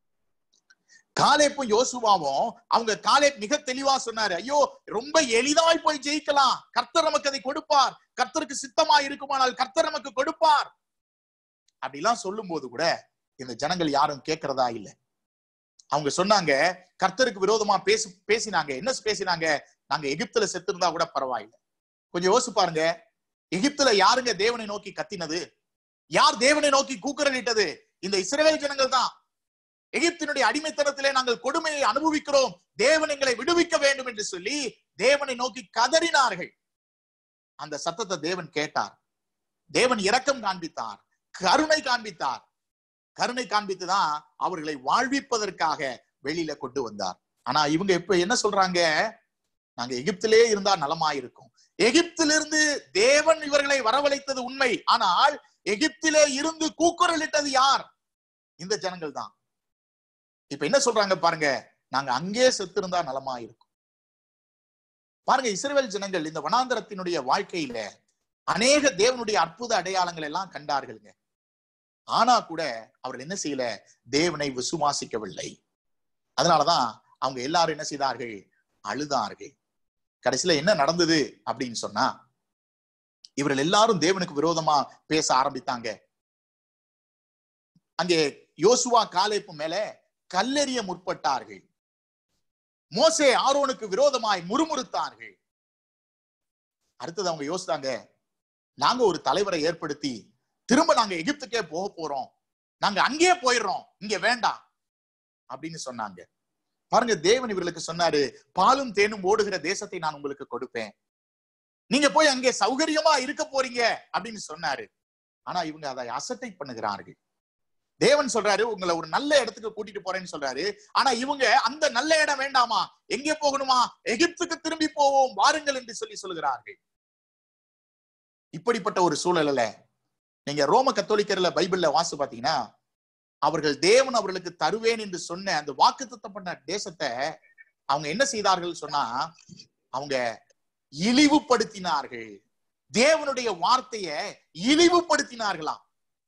காலேப்பும் யோசுவாவும் அவங்க காலே மிக தெளிவா சொன்னாரு ஐயோ ரொம்ப எளிதாய் போய் ஜெயிக்கலாம் கர்த்தர் நமக்கு அதை கொடுப்பார் கர்த்தருக்கு சித்தமா இருக்குமானால் கர்த்தர் நமக்கு கொடுப்பார் அப்படிலாம் சொல்லும் போது கூட இந்த ஜனங்கள் யாரும் கேட்கறதா இல்ல அவங்க சொன்னாங்க கர்த்தருக்கு விரோதமா பேசி பேசினாங்க என்ன பேசினாங்க நாங்க எகிப்துல செத்து இருந்தா கூட பரவாயில்லை கொஞ்சம் யோசிச்சு பாருங்க எகிப்துல யாருங்க தேவனை நோக்கி கத்தினது யார் தேவனை நோக்கி கூக்குரலிட்டது இந்த இஸ்ரவேல் ஜனங்கள் தான் எகிப்தினுடைய அடிமைத்தனத்திலே நாங்கள் கொடுமையை அனுபவிக்கிறோம் தேவன் எங்களை விடுவிக்க வேண்டும் என்று சொல்லி தேவனை நோக்கி கதறினார்கள் அந்த சத்தத்தை தேவன் கேட்டார் தேவன் இரக்கம் காண்பித்தார் கருணை காண்பித்தார் கருணை காண்பித்துதான் அவர்களை வாழ்விப்பதற்காக வெளியில கொண்டு வந்தார் ஆனா இவங்க இப்ப என்ன சொல்றாங்க நாங்க எகிப்திலே இருந்தா நலமாயிருக்கும் எகிப்திலிருந்து தேவன் இவர்களை வரவழைத்தது உண்மை ஆனால் எகிப்திலே இருந்து கூக்குரலிட்டது யார் இந்த ஜனங்கள் தான் இப்ப என்ன சொல்றாங்க பாருங்க நாங்க அங்கே செத்து இருந்தா நலமா இருக்கும் பாருங்க இஸ்ரேல் ஜனங்கள் இந்த வனாந்தரத்தினுடைய வாழ்க்கையில அநேக தேவனுடைய அற்புத அடையாளங்கள் எல்லாம் கண்டார்களுங்க ஆனா கூட அவர்கள் என்ன செய்யல தேவனை விசுவாசிக்கவில்லை அதனாலதான் அவங்க எல்லாரும் என்ன செய்தார்கள் அழுதார்கள் கடைசியில என்ன நடந்தது அப்படின்னு சொன்னா இவர்கள் எல்லாரும் தேவனுக்கு விரோதமா பேச ஆரம்பித்தாங்க அங்கே யோசுவா காலேப்பு மேல கல்லெறிய முற்பட்டார்கள் மோசே ஆரோனுக்கு விரோதமாய் முறுமுறுத்தார்கள் அடுத்தது அவங்க யோசித்தாங்க நாங்க ஒரு தலைவரை ஏற்படுத்தி திரும்ப நாங்க எகிப்துக்கே போக போறோம் நாங்க அங்கேயே போயிடுறோம் இங்க வேண்டாம் அப்படின்னு சொன்னாங்க பாருங்க தேவன் இவர்களுக்கு சொன்னாரு பாலும் தேனும் ஓடுகிற தேசத்தை நான் உங்களுக்கு கொடுப்பேன் நீங்க போய் அங்கே சௌகரியமா இருக்க போறீங்க அப்படின்னு சொன்னாரு ஆனா இவங்க அதை அசட்டை பண்ணுகிறார்கள் தேவன் சொல்றாரு உங்களை ஒரு நல்ல இடத்துக்கு கூட்டிட்டு போறேன்னு சொல்றாரு ஆனா இவங்க அந்த நல்ல இடம் வேண்டாமா எங்கே போகணுமா எகிப்துக்கு திரும்பி போவோம் வாருங்கள் என்று சொல்லி சொல்லுகிறார்கள் இப்படிப்பட்ட ஒரு சூழல்ல நீங்க ரோம கத்தோலிக்கர்ல பைபிள்ல வாசு பாத்தீங்கன்னா அவர்கள் தேவன் அவர்களுக்கு தருவேன் என்று சொன்ன அந்த வாக்குத்தத்தம் பண்ண தேசத்தை அவங்க என்ன செய்தார்கள் சொன்னா அவங்க இழிவுபடுத்தினார்கள் தேவனுடைய வார்த்தைய இழிவுபடுத்தினார்களாம்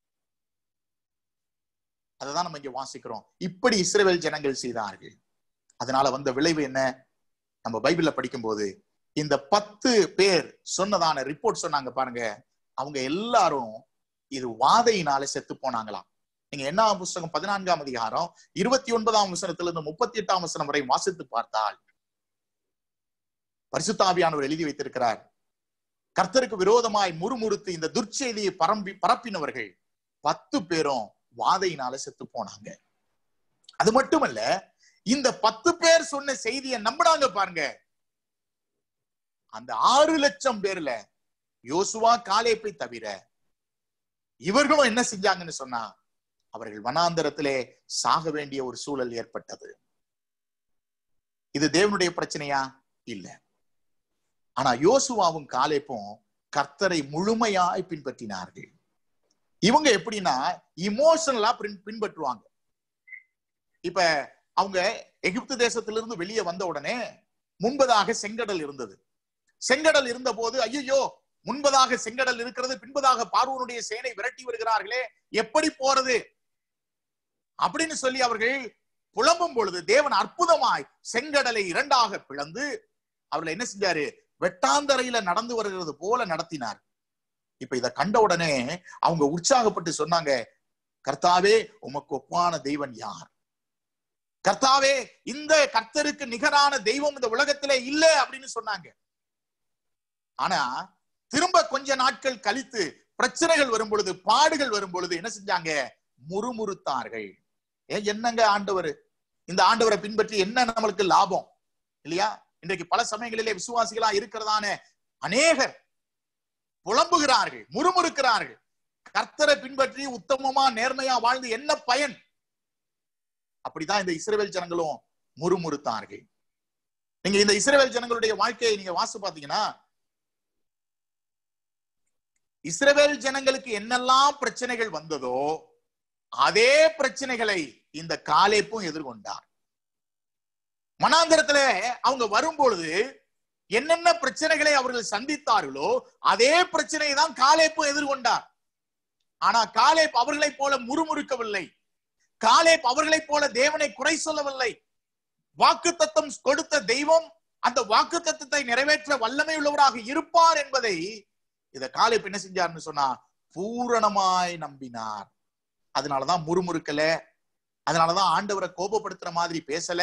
அததான் நம்ம இங்க வாசிக்கிறோம் இப்படி இஸ்ரேல் ஜனங்கள் செய்தார்கள் அதனால வந்த விளைவு என்ன நம்ம பைபிள்ல படிக்கும்போது இந்த பத்து பேர் சொன்னதான ரிப்போர்ட் சொன்னாங்க பாருங்க அவங்க எல்லாரும் இது வாதையினால செத்து போனாங்களாம் நீங்க என்ன புஸ்தகம் பதினான்காம் அதிகாரம் இருபத்தி ஒன்பதாம் வசனத்துல இருந்து முப்பத்தி எட்டாம் வசனம் வரை வாசித்து பார்த்தால் பரிசுத்தாவியானவர் எழுதி வைத்திருக்கிறார் கர்த்தருக்கு விரோதமாய் முறுமுறுத்து இந்த துர்ச்செய்தியை பரம்பி பரப்பினவர்கள் பத்து பேரும் வாதையினால செத்து போனாங்க அது மட்டுமல்ல இந்த பத்து பேர் சொன்ன செய்தியை நம்பினாங்க பாருங்க அந்த ஆறு லட்சம் பேர்ல யோசுவா காலேப்பை தவிர இவர்களும் என்ன செஞ்சாங்கன்னு சொன்னா அவர்கள் வனாந்தரத்திலே சாக வேண்டிய ஒரு சூழல் ஏற்பட்டது இது தேவனுடைய பிரச்சனையா இல்ல ஆனா யோசுவாவும் காலேப்பும் கர்த்தரை முழுமையாய் பின்பற்றினார்கள் இவங்க எப்படின்னா இமோஷனலா பின்பற்றுவாங்க இப்ப அவங்க எகிப்து தேசத்திலிருந்து வெளியே வந்த உடனே முன்பதாக செங்கடல் இருந்தது செங்கடல் இருந்த போது ஐயோ முன்பதாக செங்கடல் இருக்கிறது பின்பதாக பார்வனுடைய சேனை விரட்டி வருகிறார்களே எப்படி போறது அப்படின்னு சொல்லி அவர்கள் புலம்பும் பொழுது தேவன் அற்புதமாய் செங்கடலை இரண்டாக பிளந்து அவர்கள் என்ன செஞ்சாரு வெட்டாந்தரையில நடந்து வருகிறது போல நடத்தினார் இப்ப இத கண்ட உடனே அவங்க உற்சாகப்பட்டு சொன்னாங்க கர்த்தாவே உமக்கு ஒப்பான தெய்வன் யார் கர்த்தாவே இந்த கர்த்தருக்கு நிகரான தெய்வம் இந்த உலகத்திலே இல்ல அப்படின்னு சொன்னாங்க ஆனா திரும்ப கொஞ்ச நாட்கள் கழித்து பிரச்சனைகள் வரும் பொழுது பாடுகள் வரும் பொழுது என்ன செஞ்சாங்க முறுமுறுத்தார்கள் ஏன் என்னங்க ஆண்டவர் இந்த ஆண்டவரை பின்பற்றி என்ன நம்மளுக்கு லாபம் இல்லையா இன்றைக்கு பல சமயங்களிலே விசுவாசிகளா இருக்கிறதான அநேகர் புலம்புகிறார்கள் முறுமுறுக்கிறார்கள் கர்த்தரை பின்பற்றி உத்தமமா நேர்மையா வாழ்ந்து என்ன பயன் அப்படிதான் இந்த இஸ்ரவேல் ஜனங்களும் முறுமுறுத்தார்கள் நீங்க இந்த இஸ்ரவேல் ஜனங்களுடைய வாழ்க்கையை நீங்க வாசி பாத்தீங்கன்னா இஸ்ரவேல் ஜனங்களுக்கு என்னெல்லாம் பிரச்சனைகள் வந்ததோ அதே பிரச்சனைகளை இந்த காலேப்பும் எதிர்கொண்டார் மனாந்திரத்துல அவங்க வரும்பொழுது என்னென்ன பிரச்சனைகளை அவர்கள் சந்தித்தார்களோ அதே பிரச்சனையை தான் காலேப்பும் எதிர்கொண்டார் ஆனா காலேப் அவர்களைப் போல முறுமுறுக்கவில்லை காலேப் அவர்களைப் போல தேவனை குறை சொல்லவில்லை வாக்கு தத்தம் கொடுத்த தெய்வம் அந்த வாக்கு தத்தத்தை நிறைவேற்ற வல்லமை உள்ளவராக இருப்பார் என்பதை இத காலேப் என்ன செஞ்சார்னு சொன்னா பூரணமாய் நம்பினார் அதனாலதான் முறுமுறுக்கல அதனாலதான் ஆண்டவரை கோபப்படுத்துற மாதிரி பேசல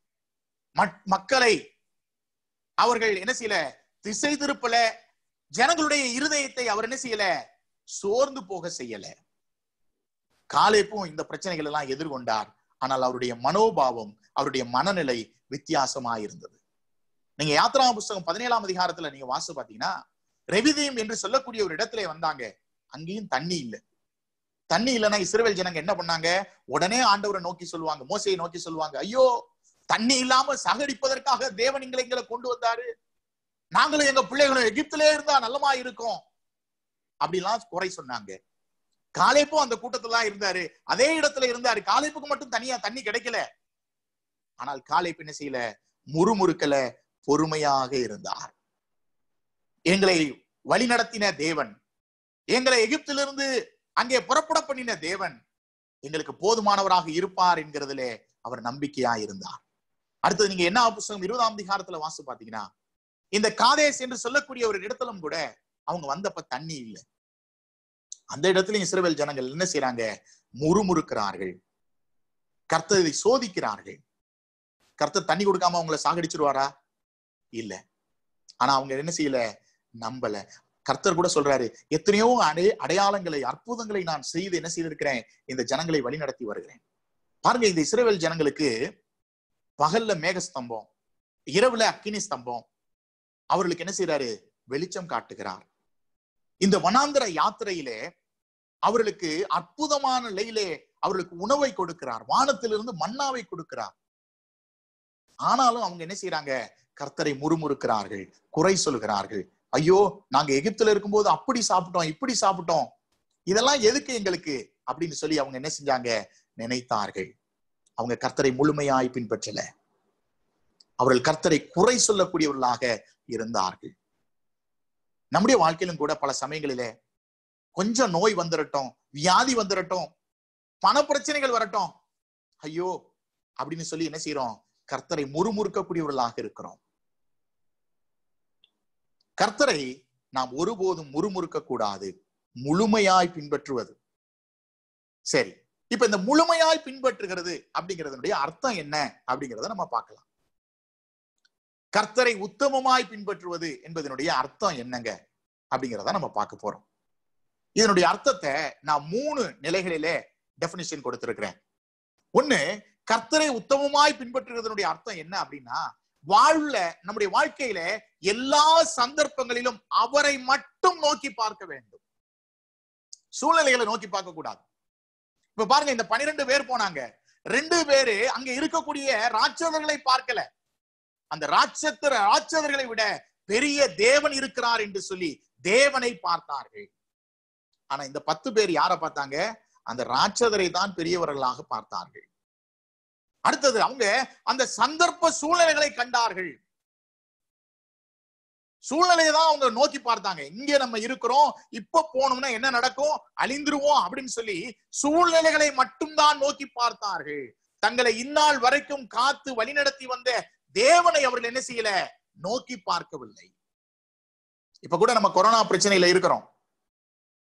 மக்களை அவர்கள் என்ன செய்யல திசை திருப்பல ஜனங்களுடைய இருதயத்தை அவர் என்ன செய்யல சோர்ந்து போக செய்யல காலேப்பும் இந்த பிரச்சனைகள் எல்லாம் எதிர்கொண்டார் ஆனால் அவருடைய மனோபாவம் அவருடைய மனநிலை வித்தியாசமா இருந்தது நீங்க யாத்ரா புஸ்தகம் பதினேழாம் அதிகாரத்துல நீங்க வாசு பாத்தீங்கன்னா ரெவிதீம் என்று சொல்லக்கூடிய ஒரு இடத்துல வந்தாங்க அங்கேயும் தண்ணி இல்லை தண்ணி இல்லைன்னா இஸ்ரேல் ஜனங்க என்ன பண்ணாங்க உடனே ஆண்டவரை நோக்கி சொல்லுவாங்க மோசையை நோக்கி சொல்லுவாங்க ஐயோ தண்ணி இல்லாம சகடிப்பதற்காக தேவன் எங்களை எங்களை கொண்டு வந்தாரு நாங்களும் எங்க பிள்ளைகளும் எகிப்திலே இருந்தா நல்லமா இருக்கும் அப்படிலாம் குறை சொன்னாங்க காலேப்பும் அந்த கூட்டத்துல தான் இருந்தாரு அதே இடத்துல இருந்தாரு காலேப்புக்கு மட்டும் தனியா தண்ணி கிடைக்கல ஆனால் காலேப்பு என்ன செய்யல முறுமுறுக்கல பொறுமையாக இருந்தார் எங்களை வழி நடத்தின தேவன் எங்களை எகிப்திலிருந்து அங்கே புறப்பட பண்ணின தேவன் எங்களுக்கு போதுமானவராக இருப்பார் என்கிறதுல அவர் நம்பிக்கையா இருந்தார் அடுத்தது நீங்க என்ன புஸ்தகம் இருபதாம் அதிகாரத்துல வாசி பாத்தீங்கன்னா இந்த காதேஸ் என்று சொல்லக்கூடிய ஒரு இடத்திலும் கூட அவங்க வந்தப்ப தண்ணி இல்லை அந்த இடத்துலயும் இஸ்ரவேல் ஜனங்கள் என்ன செய்யறாங்க முறுமுறுக்கிறார்கள் கர்த்தர் இதை சோதிக்கிறார்கள் கர்த்தர் தண்ணி கொடுக்காம அவங்கள சாகடிச்சிருவாரா இல்ல ஆனா அவங்க என்ன செய்யல நம்பல கர்த்தர் கூட சொல்றாரு எத்தனையோ அடை அடையாளங்களை அற்புதங்களை நான் செய்து என்ன செய்திருக்கிறேன் இந்த ஜனங்களை வழி நடத்தி வருகிறேன் பாருங்க இந்த இஸ்ரேல் ஜனங்களுக்கு பகல்ல மேக ஸ்தம்பம் இரவுல அக்கினி ஸ்தம்பம் அவர்களுக்கு என்ன செய்யறாரு வெளிச்சம் காட்டுகிறார் இந்த வனாந்திர யாத்திரையிலே அவர்களுக்கு அற்புதமான நிலையிலே அவர்களுக்கு உணவை கொடுக்கிறார் வானத்திலிருந்து மன்னாவை கொடுக்கிறார் ஆனாலும் அவங்க என்ன செய்யறாங்க கர்த்தரை முறுமுறுக்கிறார்கள் குறை சொல்கிறார்கள் ஐயோ நாங்க எகிப்துல இருக்கும்போது அப்படி சாப்பிட்டோம் இப்படி சாப்பிட்டோம் இதெல்லாம் எதுக்கு எங்களுக்கு அப்படின்னு சொல்லி அவங்க என்ன செஞ்சாங்க நினைத்தார்கள் அவங்க கர்த்தரை முழுமையாய் பின்பற்றல அவர்கள் கர்த்தரை குறை சொல்லக்கூடியவர்களாக இருந்தார்கள் நம்முடைய வாழ்க்கையிலும் கூட பல சமயங்களிலே கொஞ்சம் நோய் வந்துடட்டும் வியாதி வந்துடட்டும் பண பிரச்சனைகள் வரட்டும் ஐயோ அப்படின்னு சொல்லி என்ன செய்யறோம் கர்த்தரை முறுமுறுக்கக்கூடியவர்களாக இருக்கிறோம் கர்த்தரை நாம் ஒருபோதும் முறுமுறுக்க கூடாது முழுமையாய் பின்பற்றுவது சரி இப்ப இந்த முழுமையாய் பின்பற்றுகிறது அப்படிங்கிறதுடைய அர்த்தம் என்ன அப்படிங்கிறத நம்ம பார்க்கலாம் கர்த்தரை உத்தமமாய் பின்பற்றுவது என்பதனுடைய அர்த்தம் என்னங்க அப்படிங்கிறத நம்ம பார்க்க போறோம் இதனுடைய அர்த்தத்தை நான் மூணு நிலைகளிலே டெபினிஷன் கொடுத்திருக்கிறேன் ஒண்ணு கர்த்தரை உத்தமமாய் பின்பற்றுகிறதனுடைய அர்த்தம் என்ன அப்படின்னா வாழ்வுல நம்முடைய வாழ்க்கையில எல்லா சந்தர்ப்பங்களிலும் அவரை மட்டும் நோக்கி பார்க்க வேண்டும் சூழ்நிலைகளை நோக்கி பார்க்க கூடாது இப்ப பாருங்க இந்த பனிரெண்டு பேர் போனாங்க ரெண்டு பேரு அங்க இருக்கக்கூடிய ராட்சதர்களை பார்க்கல அந்த ராட்சத்திர ராட்சதர்களை விட பெரிய தேவன் இருக்கிறார் என்று சொல்லி தேவனை பார்த்தார்கள் ஆனா இந்த பத்து பேர் யார பார்த்தாங்க அந்த ராட்சதரை தான் பெரியவர்களாக பார்த்தார்கள் அடுத்தது அவங்க அந்த சந்தர்ப்ப சூழ்நிலைகளை கண்டார்கள் சூழ்நிலையை தான் அவங்க நோக்கி பார்த்தாங்க இங்க நம்ம இருக்கிறோம் இப்ப போனோம்னா என்ன நடக்கும் அழிந்துருவோம் அப்படின்னு சொல்லி சூழ்நிலைகளை மட்டும்தான் நோக்கி பார்த்தார்கள் தங்களை இந்நாள் வரைக்கும் காத்து வழிநடத்தி வந்த தேவனை அவர்கள் என்ன செய்யல நோக்கி பார்க்கவில்லை இப்ப கூட நம்ம கொரோனா பிரச்சனையில இருக்கிறோம்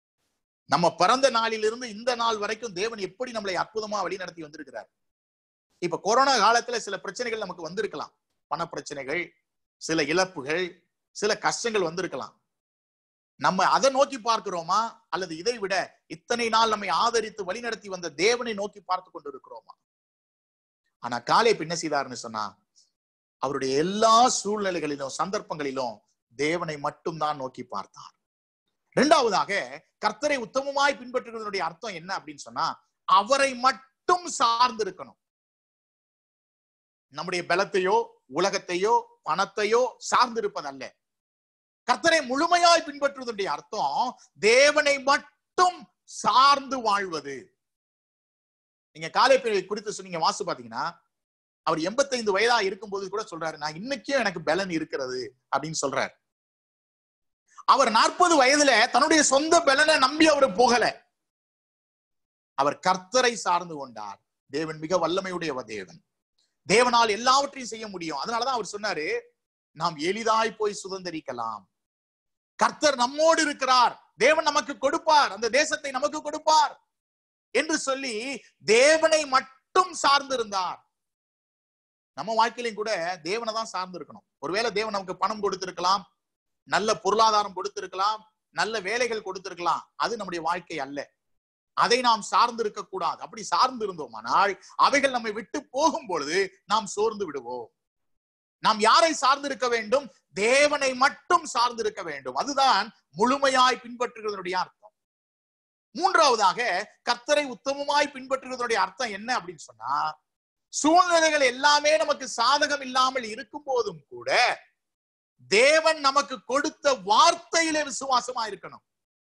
நம்ம பிறந்த நாளிலிருந்து இந்த நாள் வரைக்கும் தேவன் எப்படி நம்மளை அற்புதமா வழி நடத்தி வந்திருக்கிறார் இப்ப கொரோனா காலத்துல சில பிரச்சனைகள் நமக்கு வந்திருக்கலாம் பண பிரச்சனைகள் சில இழப்புகள் சில கஷ்டங்கள் வந்திருக்கலாம் நம்ம அதை நோக்கி பார்க்கிறோமா அல்லது இதை விட இத்தனை நாள் நம்மை ஆதரித்து வழிநடத்தி வந்த தேவனை நோக்கி பார்த்து கொண்டு இருக்கிறோமா ஆனா காலை என்ன செய்தாருன்னு சொன்னா அவருடைய எல்லா சூழ்நிலைகளிலும் சந்தர்ப்பங்களிலும் தேவனை மட்டும்தான் நோக்கி பார்த்தார் இரண்டாவதாக கர்த்தரை உத்தமமாய் பின்பற்றுவதனுடைய அர்த்தம் என்ன அப்படின்னு சொன்னா அவரை மட்டும் சார்ந்து இருக்கணும் நம்முடைய பலத்தையோ உலகத்தையோ பணத்தையோ சார்ந்து இருப்பதல்ல கர்த்தரை முழுமையாய் பின்பற்றுவதனுடைய அர்த்தம் தேவனை மட்டும் சார்ந்து வாழ்வது நீங்க காலை பிரிவை குறித்து சொன்னீங்க வாசு பாத்தீங்கன்னா அவர் எண்பத்தைந்து வயதா இருக்கும்போது கூட சொல்றாரு நான் இன்னைக்கும் எனக்கு பலன் இருக்கிறது அப்படின்னு சொல்றாரு அவர் நாற்பது வயதுல தன்னுடைய சொந்த பலனை நம்பி அவர் போகல அவர் கர்த்தரை சார்ந்து கொண்டார் தேவன் மிக வல்லமையுடைய தேவன் தேவனால் எல்லாவற்றையும் செய்ய முடியும் அதனாலதான் அவர் சொன்னாரு நாம் எளிதாய் போய் சுதந்திரிக்கலாம் கர்த்தர் நம்மோடு இருக்கிறார் தேவன் நமக்கு கொடுப்பார் அந்த தேசத்தை நமக்கு கொடுப்பார் என்று சொல்லி தேவனை மட்டும் சார்ந்திருந்தார் நம்ம வாழ்க்கையிலையும் கூட தேவனை தான் சார்ந்து இருக்கணும் ஒருவேளை தேவன் நமக்கு பணம் கொடுத்திருக்கலாம் நல்ல பொருளாதாரம் கொடுத்திருக்கலாம் நல்ல வேலைகள் கொடுத்திருக்கலாம் அது நம்முடைய வாழ்க்கை அல்ல அதை நாம் சார்ந்து இருக்க கூடாது அப்படி சார்ந்து இருந்தோமானால் அவைகள் நம்மை விட்டு போகும் பொழுது நாம் சோர்ந்து விடுவோம் நாம் யாரை சார்ந்து இருக்க வேண்டும் தேவனை மட்டும் சார்ந்து இருக்க வேண்டும் அதுதான் முழுமையாய் பின்பற்றுகிறதனுடைய அர்த்தம் மூன்றாவதாக கர்த்தரை உத்தமமாய் பின்பற்றுகிறதனுடைய அர்த்தம் என்ன அப்படின்னு சொன்னா சூழ்நிலைகள் எல்லாமே நமக்கு சாதகம் இல்லாமல் இருக்கும் போதும் கூட தேவன் நமக்கு கொடுத்த வார்த்தையிலே விசுவாசமா இருக்கணும்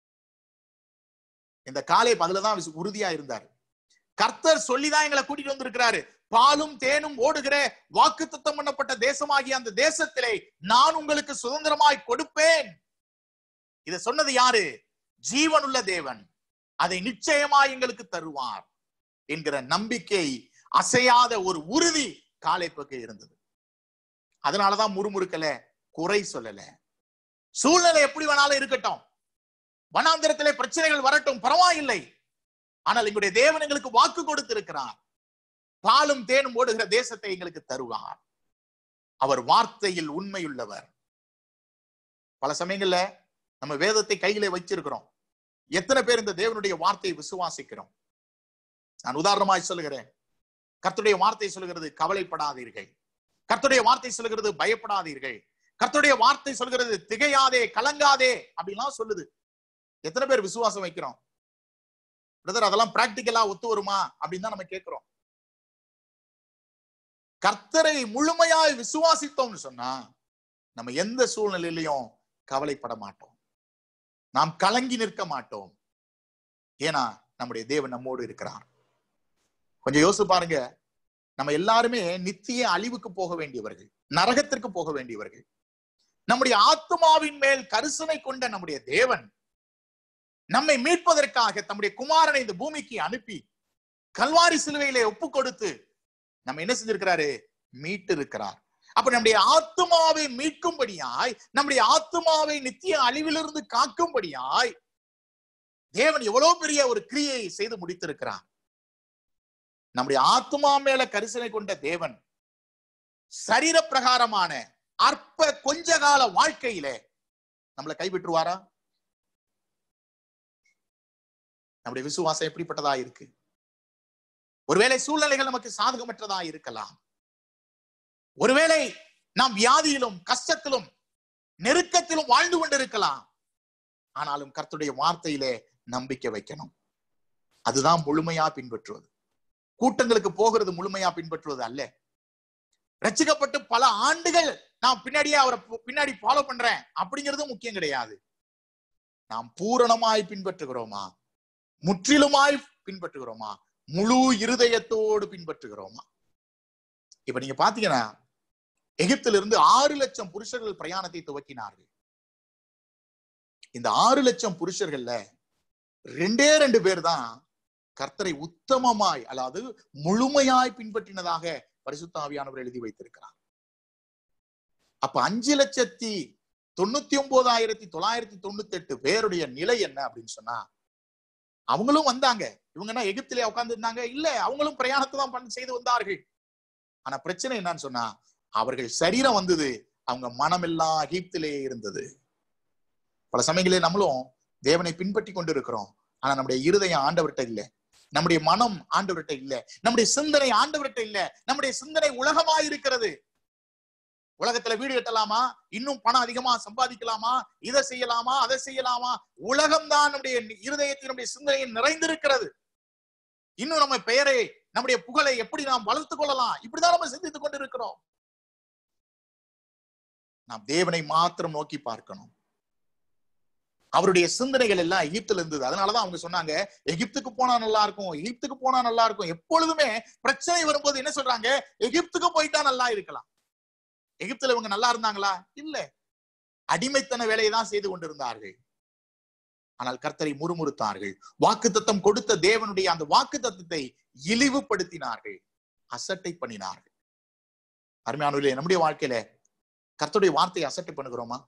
இந்த காலை அதுலதான் விசு- உறுதியா இருந்தார் கர்த்தர் சொல்லிதான் எங்களை கூட்டிட்டு வந்திருக்கிறாரு பாலும் தேனும் ஓடுகிற வாக்கு தத்தம் பண்ணப்பட்ட தேசமாகிய அந்த தேசத்திலே நான் உங்களுக்கு சுதந்திரமாய் கொடுப்பேன் இத சொன்னது யாரு ஜீவனுள்ள தேவன் அதை நிச்சயமாய் எங்களுக்கு தருவார் என்கிற நம்பிக்கை அசையாத ஒரு உறுதி காலைப்புக்கு இருந்தது அதனாலதான் முறுமுறுக்கல குறை சொல்லல சூழ்நிலை எப்படி வேணாலும் இருக்கட்டும் வனாந்திரத்திலே பிரச்சனைகள் வரட்டும் பரவாயில்லை ஆனால் எங்களுடைய தேவன் எங்களுக்கு வாக்கு கொடுத்திருக்கிறார் பாலும் தேனும் ஓடுகிற தேசத்தை எங்களுக்கு தருவார் அவர் வார்த்தையில் உண்மையுள்ளவர் பல சமயங்கள்ல நம்ம வேதத்தை கையில வச்சிருக்கிறோம் எத்தனை பேர் இந்த தேவனுடைய வார்த்தையை விசுவாசிக்கிறோம் நான் உதாரணமாய் சொல்லுகிறேன் கர்த்தருடைய வார்த்தை சொல்லுகிறது கவலைப்படாதீர்கள் கர்த்தருடைய வார்த்தை சொல்லுகிறது பயப்படாதீர்கள் கர்த்தருடைய வார்த்தை சொல்கிறது திகையாதே கலங்காதே அப்படின்லாம் சொல்லுது எத்தனை பேர் விசுவாசம் வைக்கிறோம் பிரதர் அதெல்லாம் பிராக்டிக்கலா ஒத்து வருமா அப்படின்னு தான் நம்ம கேட்கிறோம் கர்த்தரை முழுமையாய் விசுவாசித்தோம்னு சொன்னா நம்ம எந்த சூழ்நிலையிலையும் கவலைப்பட மாட்டோம் நாம் கலங்கி நிற்க மாட்டோம் ஏன்னா நம்முடைய தேவன் நம்மோடு இருக்கிறார் கொஞ்சம் யோசிச்சு பாருங்க நம்ம எல்லாருமே நித்திய அழிவுக்கு போக வேண்டியவர்கள் நரகத்திற்கு போக வேண்டியவர்கள் நம்முடைய ஆத்மாவின் மேல் கரிசனை கொண்ட நம்முடைய தேவன் நம்மை மீட்பதற்காக தம்முடைய குமாரனை இந்த பூமிக்கு அனுப்பி கல்வாரி சிலுவையிலே ஒப்பு கொடுத்து நம்ம என்ன செஞ்சிருக்கிறாரு மீட்டு இருக்கிறார் அப்ப நம்முடைய ஆத்மாவை மீட்கும்படியாய் நம்முடைய ஆத்மாவை நித்திய அழிவிலிருந்து காக்கும்படியாய் தேவன் எவ்வளவு பெரிய ஒரு கிரியை செய்து முடித்திருக்கிறார் நம்முடைய ஆத்மா மேல கரிசனை கொண்ட தேவன் சரீர பிரகாரமான அற்ப கொஞ்ச கால வாழ்க்கையிலே நம்மளை கைவிட்டுருவாரா நம்முடைய விசுவாசம் எப்படிப்பட்டதா இருக்கு ஒருவேளை சூழ்நிலைகள் நமக்கு சாதகமற்றதா இருக்கலாம் ஒருவேளை நாம் வியாதியிலும் கஷ்டத்திலும் நெருக்கத்திலும் வாழ்ந்து கொண்டிருக்கலாம் ஆனாலும் கர்த்தருடைய வார்த்தையிலே நம்பிக்கை வைக்கணும் அதுதான் முழுமையா பின்பற்றுவது கூட்டங்களுக்கு போகிறது முழுமையா பின்பற்றுவது அல்ல ரச்சிக்கப்பட்டு பல ஆண்டுகள் நான் பின்னாடியே அவரை பு- பின்னாடி ஃபாலோ பண்றேன் அப்படிங்கிறது முக்கியம் கிடையாது நாம் பூரணமாய் பின்பற்றுகிறோமா முற்றிலுமாய் பின்பற்றுகிறோமா முழு இருதயத்தோடு பின்பற்றுகிறோமா இப்ப நீங்க பாத்தீங்கன்னா எகிப்திலிருந்து ஆறு லட்சம் புருஷர்கள் பிரயாணத்தை துவக்கினார்கள் இந்த ஆறு லட்சம் புருஷர்கள்ல ரெண்டே ரெண்டு பேர் தான் கர்த்தரை உத்தமமாய் அதாவது முழுமையாய் பின்பற்றினதாக பரிசுத்த ஆவியானவர் எழுதி வைத்திருக்கிறார் அப்ப அஞ்சு லட்சத்தி தொண்ணூத்தி ஒன்பதாயிரத்தி தொள்ளாயிரத்தி தொண்ணூத்தி எட்டு பேருடைய நிலை என்ன அப்படின்னு சொன்னா அவங்களும் வந்தாங்க இவங்க என்ன எகிப்திலே உட்கார்ந்து இருந்தாங்க இல்ல அவங்களும் பிரயாணத்தை தான் பண்ணி செய்து வந்தார்கள் ஆனா பிரச்சனை என்னன்னு சொன்னா அவர்கள் சரீரம் வந்தது அவங்க மனமெல்லாம் எகிப்திலே இருந்தது பல சமயங்களில் நம்மளும் தேவனை பின்பற்றி கொண்டு இருக்கிறோம் ஆனா நம்முடைய இருதயம் ஆண்டவர்கிட்ட இல்ல நம்முடைய மனம் ஆண்டவர்கிட்ட இல்ல நம்முடைய சிந்தனை ஆண்டவர்கிட்ட இல்ல நம்முடைய சிந்தனை உலகமா இருக்கிறது உலகத்துல வீடு கட்டலாமா இன்னும் பணம் அதிகமா சம்பாதிக்கலாமா இதை செய்யலாமா அதை செய்யலாமா உலகம்தான் நம்முடைய இருதயத்தில் நம்முடைய சிந்தனையில் நிறைந்திருக்கிறது இன்னும் நம்ம பெயரை நம்முடைய புகழை எப்படி நாம் வளர்த்துக் கொள்ளலாம் இப்படிதான் நம்ம சிந்தித்துக் கொண்டிருக்கிறோம் நாம் தேவனை மாத்திரம் நோக்கி பார்க்கணும் அவருடைய சிந்தனைகள் எல்லாம் எகிப்துல இருந்தது அதனாலதான் அவங்க சொன்னாங்க எகிப்துக்கு போனா நல்லா இருக்கும் எகிப்துக்கு போனா நல்லா இருக்கும் எப்பொழுதுமே பிரச்சனை வரும்போது என்ன சொல்றாங்க எகிப்துக்கு போயிட்டா நல்லா இருக்கலாம் எகிப்துல இவங்க நல்லா இருந்தாங்களா இல்ல அடிமைத்தன வேலையை தான் செய்து கொண்டிருந்தார்கள் ஆனால் கர்த்தரை முறுமுறுத்தார்கள் வாக்கு தத்தம் கொடுத்த தேவனுடைய அந்த வாக்கு தத்தத்தை இழிவுபடுத்தினார்கள் அசட்டை பண்ணினார்கள் அருமையானவர்களே நம்முடைய வாழ்க்கையில கர்த்தருடைய வார்த்தையை அசட்டை பண்ணுகிறோமா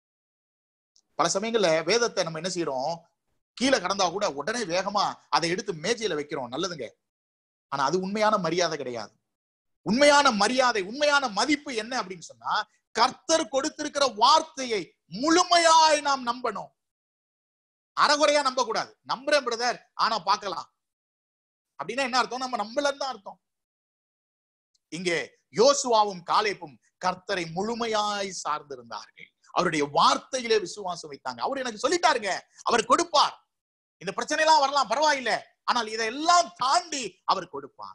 பல சமயங்கள்ல வேதத்தை நம்ம என்ன செய்யறோம் கீழே கடந்தா கூட உடனே வேகமா அதை எடுத்து மேஜையில வைக்கிறோம் நல்லதுங்க ஆனா அது உண்மையான மரியாதை கிடையாது உண்மையான மரியாதை உண்மையான மதிப்பு என்ன அப்படின்னு சொன்னா கர்த்தர் கொடுத்திருக்கிற வார்த்தையை முழுமையாய் நாம் நம்பணும் அறகுறையா நம்ப கூடாது நம்புறேன் பிரதர் ஆனா பார்க்கலாம் அப்படின்னா என்ன அர்த்தம் நம்ம நம்பலன்னு தான் அர்த்தம் இங்கே யோசுவாவும் காலேப்பும் கர்த்தரை முழுமையாய் சார்ந்திருந்தார்கள் அவருடைய வார்த்தையிலே விசுவாசம் வைத்தாங்க அவர் எனக்கு சொல்லிட்டாருங்க அவர் கொடுப்பார் இந்த பிரச்சனை எல்லாம் வரலாம் பரவாயில்லை ஆனால் இதெல்லாம் தாண்டி அவர் கொடுப்பார்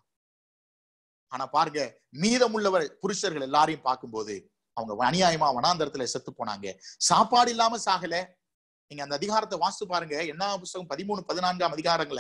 ஆனா பாருங்க மீதமுள்ளவர் புருஷர்கள் எல்லாரையும் பார்க்கும்போது அவங்க அநியாயமா வனாந்தரத்துல செத்து போனாங்க சாப்பாடு இல்லாம சாகல நீங்க அந்த அதிகாரத்தை வாசித்து பாருங்க என்ன புஸ்தகம் பதிமூணு பதினான்காம் அதிகாரங்கள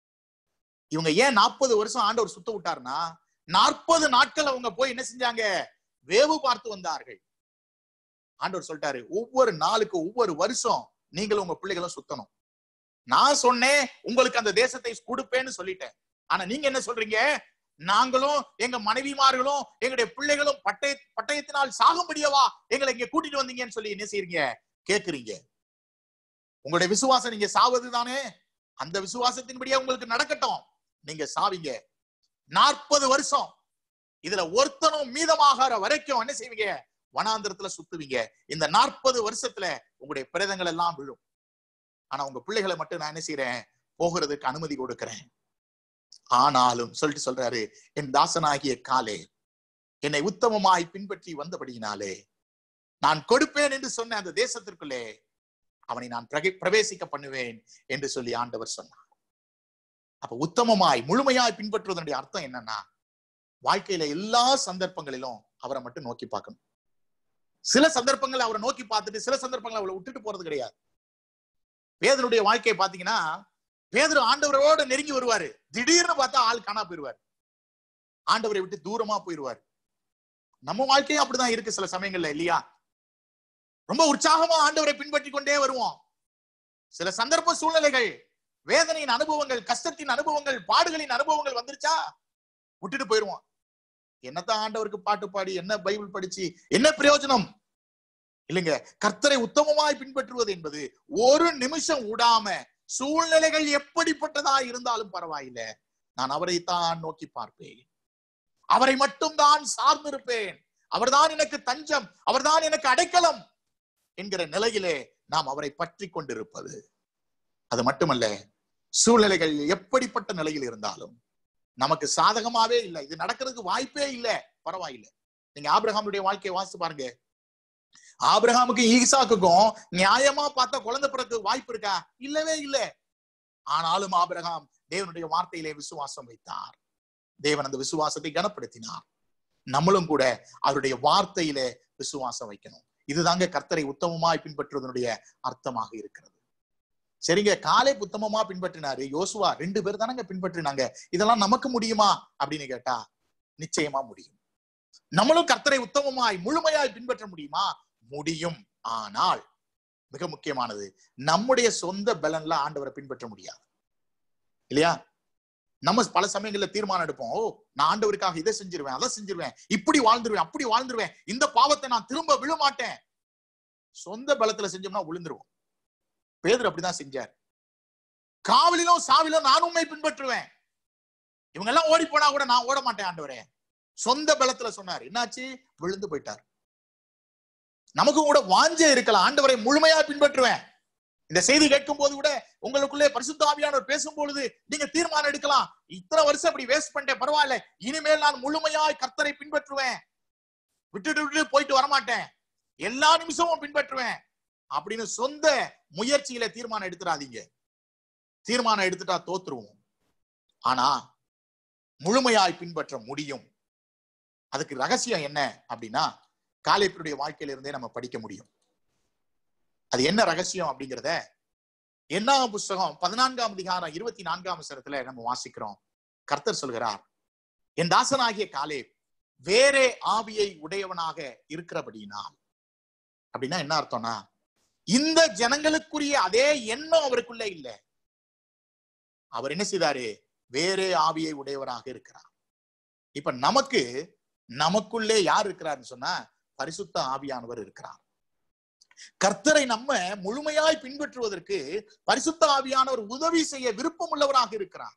இவங்க ஏன் நாற்பது வருஷம் ஆண்டவர் சுத்த விட்டாருன்னா நாற்பது நாட்கள் அவங்க போய் என்ன செஞ்சாங்க வேவு பார்த்து வந்தார்கள் ஆண்டவர் சொல்லிட்டாரு ஒவ்வொரு நாளுக்கு ஒவ்வொரு வருஷம் நீங்களும் உங்க பிள்ளைகளும் சுத்தணும் நான் சொன்னேன் உங்களுக்கு அந்த தேசத்தை கொடுப்பேன்னு சொல்லிட்டேன் ஆனா நீங்க என்ன சொல்றீங்க நாங்களும் எங்க மனைவிமார்களும் எங்களுடைய பிள்ளைகளும் பட்டய பட்டயத்தினால் சாகும்படியவா எங்களை இங்க கூட்டிட்டு வந்தீங்கன்னு சொல்லி என்ன செய்றீங்க கேக்குறீங்க உங்களுடைய விசுவாசம் நீங்க சாவது தானே அந்த விசுவாசத்தின்படியே உங்களுக்கு நடக்கட்டும் நீங்க சாவீங்க நாற்பது வருஷம் இதுல ஒருத்தனும் மீதமாகார வரைக்கும் என்ன செய்வீங்க வனாந்திரத்துல சுத்துவீங்க இந்த நாற்பது வருஷத்துல உங்களுடைய பிரேதங்கள் எல்லாம் விழும் ஆனா உங்க பிள்ளைகளை மட்டும் நான் என்ன செய்யறேன் போகிறதுக்கு அனுமதி கொடுக்கிறேன் ஆனாலும் சொல்லிட்டு சொல்றாரு என் தாசனாகிய காலே என்னை உத்தமமாய் பின்பற்றி வந்தபடியினாலே நான் கொடுப்பேன் என்று சொன்ன அந்த தேசத்திற்குள்ளே அவனை நான் பிரகி- பிரவேசிக்க பண்ணுவேன் என்று சொல்லி ஆண்டவர் சொன்னார் அப்ப உத்தமமாய் முழுமையாய் பின்பற்றுவதனுடைய அர்த்தம் என்னன்னா வாழ்க்கையில எல்லா சந்தர்ப்பங்களிலும் அவரை மட்டும் நோக்கி பார்க்கணும் சில சந்தர்ப்பங்கள் அவரை நோக்கி பார்த்துட்டு சில சந்தர்ப்பங்களை அவளை விட்டுட்டு போறது கிடையாது பேதனுடைய வாழ்க்கையை பாத்தீங்கன்னா பேதர் ஆண்டவரோட நெருங்கி வருவாரு திடீர்னு பார்த்தா ஆள் காணா போயிருவார் ஆண்டவரை விட்டு தூரமா போயிருவார் நம்ம வாழ்க்கையும் அப்படிதான் இருக்கு சில சமயங்கள்ல இல்லையா ரொம்ப உற்சாகமா ஆண்டவரை பின்பற்றி கொண்டே வருவோம் சில சந்தர்ப்ப சூழ்நிலைகள் வேதனையின் அனுபவங்கள் கஷ்டத்தின் அனுபவங்கள் பாடுகளின் அனுபவங்கள் வந்துருச்சா விட்டுட்டு போயிருவோம் என்னத்தான் ஆண்டவருக்கு பாட்டு பாடி என்ன பைபிள் படிச்சு என்ன பிரயோஜனம் இல்லைங்க கர்த்தரை உத்தமமாய் பின்பற்றுவது என்பது ஒரு நிமிஷம் விடாம சூழ்நிலைகள் எப்படிப்பட்டதா இருந்தாலும் பரவாயில்லை நான் அவரைத்தான் நோக்கி பார்ப்பேன் அவரை மட்டும் தான் சார்ந்திருப்பேன் அவர்தான் எனக்கு தஞ்சம் அவர்தான் எனக்கு அடைக்கலம் என்கிற நிலையிலே நாம் அவரை பற்றி கொண்டிருப்பது அது மட்டுமல்ல சூழ்நிலைகள் எப்படிப்பட்ட நிலையில் இருந்தாலும் நமக்கு சாதகமாவே இல்லை இது நடக்கிறதுக்கு வாய்ப்பே இல்லை பரவாயில்லை நீங்க ஆபிரகாமுடைய வாழ்க்கையை வாசித்து பாருங்க ஆபிரகாமுக்கும் ஈசாக்குக்கும் நியாயமா பார்த்தா குழந்தை பிறகு வாய்ப்பு இருக்கா இல்லவே இல்லை ஆனாலும் ஆபிரகாம் தேவனுடைய வார்த்தையிலே விசுவாசம் வைத்தார் தேவன் அந்த விசுவாசத்தை கனப்படுத்தினார் நம்மளும் கூட அவருடைய வார்த்தையிலே விசுவாசம் வைக்கணும் இதுதாங்க கர்த்தரை உத்தமமாய் பின்பற்றுவதனுடைய அர்த்தமாக இருக்கிறது சரிங்க காலை உத்தமமா பின்பற்றினாரு யோசுவா ரெண்டு பேர் தானங்க பின்பற்றினாங்க இதெல்லாம் நமக்கு முடியுமா அப்படின்னு கேட்டா நிச்சயமா முடியும் நம்மளும் கர்த்தரை உத்தமமாய் முழுமையாய் பின்பற்ற முடியுமா முடியும் ஆனால் மிக முக்கியமானது நம்முடைய சொந்த பலன்ல ஆண்டவரை பின்பற்ற முடியாது இல்லையா நம்ம பல சமயங்கள்ல தீர்மானம் எடுப்போம் ஓ நான் ஆண்டவருக்காக இதை செஞ்சிருவேன் அதை செஞ்சிருவேன் இப்படி வாழ்ந்துருவேன் அப்படி வாழ்ந்துருவேன் இந்த பாவத்தை நான் திரும்ப விழமாட்டேன் சொந்த பலத்துல செஞ்சோம்னா விழுந்துருவோம் பேதர் அப்படிதான் செஞ்சார் காவலிலும் சாவிலும் நான் உண்மை பின்பற்றுவேன் இவங்க எல்லாம் ஓடி போனா கூட நான் ஓட மாட்டேன் ஆண்டவரே சொந்த பலத்துல சொன்னார் என்னாச்சு விழுந்து போயிட்டார் நமக்கு கூட வாஞ்சை இருக்கலாம் ஆண்டவரை முழுமையா பின்பற்றுவேன் இந்த செய்தி கேட்கும் போது கூட உங்களுக்குள்ளே பரிசுத்த ஆவியானவர் பேசும் பொழுது நீங்க தீர்மானம் எடுக்கலாம் இத்தனை வருஷம் இப்படி வேஸ்ட் பண்ணிட்டேன் பரவாயில்ல இனிமேல் நான் முழுமையாய் கர்த்தரை பின்பற்றுவேன் விட்டுட்டு விட்டு போயிட்டு வரமாட்டேன் எல்லா நிமிஷமும் பின்பற்றுவேன் அப்படின்னு சொந்த முயற்சியில தீர்மானம் எடுத்துடாதீங்க தீர்மானம் எடுத்துட்டா தோத்துருவோம் ஆனா முழுமையாய் பின்பற்ற முடியும் அதுக்கு ரகசியம் என்ன அப்படின்னா காலேப்பருடைய வாழ்க்கையில இருந்தே நம்ம படிக்க முடியும் அது என்ன ரகசியம் அப்படிங்கிறத என்னாம் புஸ்தகம் பதினான்காம் அதிகாரம் இருபத்தி நான்காம் வசனத்துல நம்ம வாசிக்கிறோம் கர்த்தர் சொல்கிறார் என் தாசனாகிய காலே வேறே ஆவியை உடையவனாக இருக்கிறபடியினால் அப்படின்னா என்ன அர்த்தம்னா இந்த ஜனங்களுக்குரிய அதே எண்ணம் அவருக்குள்ள இல்ல அவர் என்ன செய்தாரு வேறே ஆவியை உடையவராக இருக்கிறார் இப்ப நமக்கு நமக்குள்ளே யார் இருக்கிறார்னு சொன்னா பரிசுத்த ஆவியானவர் இருக்கிறார் கர்த்தரை நம்ம முழுமையாய் பின்பற்றுவதற்கு பரிசுத்த ஆவியானவர் உதவி செய்ய விருப்பம் உள்ளவராக இருக்கிறார்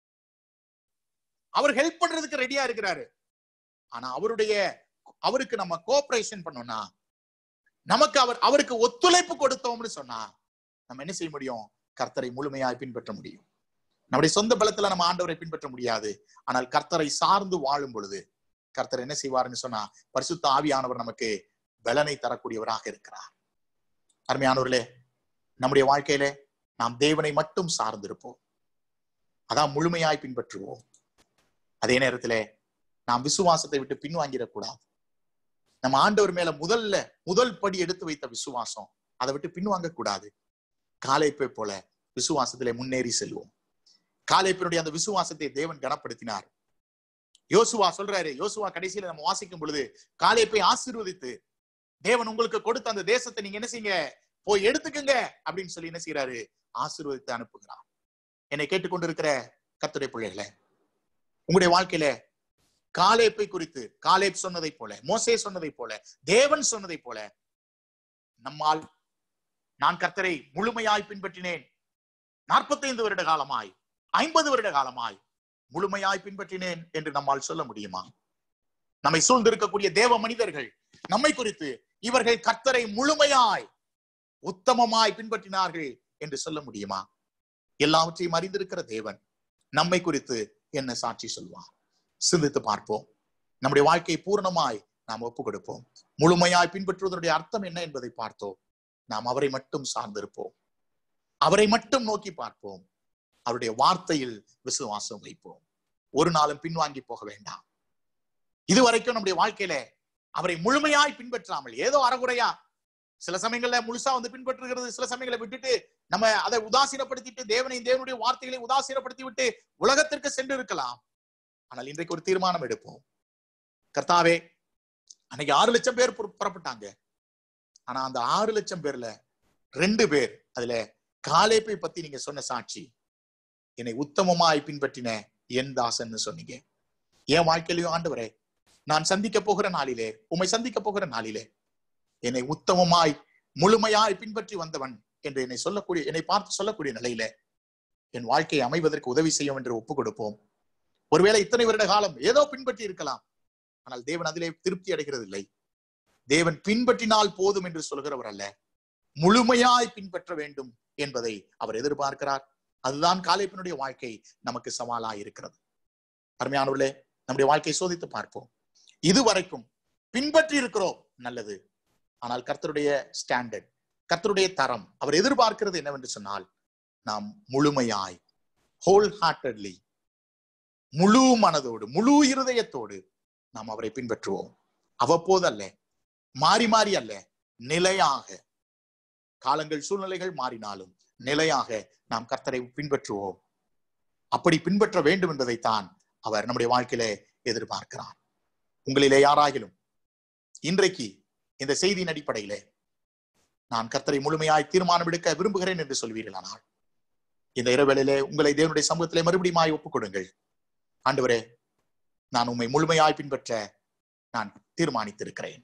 அவர் ஹெல்ப் பண்றதுக்கு ரெடியா இருக்கிறாரு ஆனா அவருடைய அவருக்கு நம்ம கோஆபரேஷன் பண்ணோம்னா நமக்கு அவர் அவருக்கு ஒத்துழைப்பு கொடுத்தோம்னு சொன்னா நம்ம என்ன செய்ய முடியும் கர்த்தரை முழுமையாய் பின்பற்ற முடியும் நம்முடைய சொந்த பலத்துல நம்ம ஆண்டவரை பின்பற்ற முடியாது ஆனால் கர்த்தரை சார்ந்து வாழும் பொழுது கர்த்தர் என்ன செய்வார்னு சொன்னா பரிசுத்த ஆவியானவர் நமக்கு பலனை தரக்கூடியவராக இருக்கிறார் அருமையானவர்களே நம்முடைய வாழ்க்கையில நாம் தேவனை மட்டும் சார்ந்திருப்போம் அதான் முழுமையாய் பின்பற்றுவோம் அதே நேரத்துல நாம் விசுவாசத்தை விட்டு பின்வாங்கிடக்கூடாது நம்ம ஆண்டவர் மேல முதல்ல முதல் படி எடுத்து வைத்த விசுவாசம் அதை விட்டு பின்வாங்க கூடாது காலைப்பை போல விசுவாசத்திலே முன்னேறி செல்வோம் காலைப்பினுடைய அந்த விசுவாசத்தை தேவன் கனப்படுத்தினார் யோசுவா சொல்றாரு யோசுவா கடைசியில நம்ம வாசிக்கும் பொழுது காலைப்பை ஆசீர்வதித்து தேவன் உங்களுக்கு கொடுத்த அந்த தேசத்தை நீங்க என்ன செய்யுங்க போய் எடுத்துக்கங்க அப்படின்னு சொல்லி என்ன செய்யறாரு ஆசீர்வதித்து அனுப்புகிறார் என்னை கேட்டுக்கொண்டிருக்கிற கத்துடைய பிள்ளைகளே உங்களுடைய வாழ்க்கையில காலேப்பை குறித்து காலேப் சொன்னதை போல மோசே சொன்னதை போல தேவன் சொன்னதை போல நம்மால் நான் கர்த்தரை முழுமையாய் பின்பற்றினேன் நாற்பத்தைந்து வருட காலமாய் ஐம்பது வருட காலமாய் முழுமையாய் பின்பற்றினேன் என்று நம்மால் சொல்ல முடியுமா நம்மை சூழ்ந்திருக்கக்கூடிய தேவ மனிதர்கள் நம்மை குறித்து இவர்கள் கர்த்தரை முழுமையாய் உத்தமமாய் பின்பற்றினார்கள் என்று சொல்ல முடியுமா எல்லாவற்றையும் அறிந்திருக்கிற தேவன் நம்மை குறித்து என்ன சாட்சி சொல்வார் சிந்தித்து பார்ப்போம் நம்முடைய வாழ்க்கையை பூர்ணமாய் நாம் ஒப்பு கொடுப்போம் முழுமையாய் பின்பற்றுவதனுடைய அர்த்தம் என்ன என்பதை பார்த்தோம் நாம் அவரை மட்டும் சார்ந்திருப்போம் அவரை மட்டும் நோக்கி பார்ப்போம் அவருடைய வார்த்தையில் விசுவாசம் வைப்போம் ஒரு நாளும் பின்வாங்கி போக வேண்டாம் இதுவரைக்கும் நம்முடைய வாழ்க்கையில அவரை முழுமையாய் பின்பற்றாமல் ஏதோ அறகுறையா சில சமயங்கள்ல முழுசா வந்து பின்பற்றுகிறது சில சமயங்களை விட்டுட்டு நம்ம அதை உதாசீனப்படுத்திட்டு தேவனை தேவனுடைய வார்த்தைகளை உதாசீனப்படுத்தி விட்டு உலகத்திற்கு சென்று இருக்கலாம் ஆனால் இன்றைக்கு ஒரு தீர்மானம் எடுப்போம் கர்த்தாவே அன்னைக்கு ஆறு லட்சம் பேர் புற- புறப்பட்டாங்க ஆனா அந்த ஆறு லட்சம் பேர்ல ரெண்டு பேர் அதுல காலேப்பை பத்தி நீங்க சொன்ன சாட்சி என்னை உத்தமமாய் பின்பற்றின என் தாசன்னு சொன்னீங்க என் வாழ்க்கையிலையும் ஆண்டவரே நான் சந்திக்க போகிற நாளிலே உம்மை சந்திக்க போகிற நாளிலே என்னை உத்தமமாய் முழுமையாய் பின்பற்றி வந்தவன் என்று என்னை சொல்லக்கூடிய என்னை பார்த்து சொல்லக்கூடிய நிலையில என் வாழ்க்கையை அமைவதற்கு உதவி செய்யும் என்று ஒப்பு கொடுப்போம் ஒருவேளை இத்தனை வருட காலம் ஏதோ பின்பற்றி இருக்கலாம் ஆனால் தேவன் அதிலே திருப்தி அடைகிறது இல்லை தேவன் பின்பற்றினால் போதும் என்று சொல்கிறவர் அல்ல முழுமையாய் பின்பற்ற வேண்டும் என்பதை அவர் எதிர்பார்க்கிறார் அதுதான் காலேப்பினுடைய வாழ்க்கை நமக்கு சவாலாய் இருக்கிறது அருமையானவர்களே நம்முடைய வாழ்க்கையை சோதித்து பார்ப்போம் இதுவரைக்கும் பின்பற்றி இருக்கிறோம் நல்லது ஆனால் கர்த்தருடைய ஸ்டாண்டர்ட் கர்த்தருடைய தரம் அவர் எதிர்பார்க்கிறது என்னவென்று சொன்னால் நாம் முழுமையாய் ஹோல் ஹார்ட்டட்லி முழு மனதோடு முழு இருதயத்தோடு நாம் அவரை பின்பற்றுவோம் அவ்வப்போது அல்ல மாறி மாறி அல்ல நிலையாக காலங்கள் சூழ்நிலைகள் மாறினாலும் நிலையாக நாம் கர்த்தரை பின்பற்றுவோம் அப்படி பின்பற்ற வேண்டும் என்பதைத்தான் அவர் நம்முடைய வாழ்க்கையிலே எதிர்பார்க்கிறார் உங்களிலே யாராகிலும் இன்றைக்கு இந்த செய்தியின் அடிப்படையிலே நான் கர்த்தரை முழுமையாய் தீர்மானம் எடுக்க விரும்புகிறேன் என்று சொல்வீர்களானால் இந்த இரவேளையிலே உங்களை தேவனுடைய சமூகத்திலே மறுபடியுமாய் ஒப்புக் கொடுங்கள் ஆண்டவரே நான் உம்மை முழுமையாய் பின்பற்ற நான் தீர்மானித்திருக்கிறேன்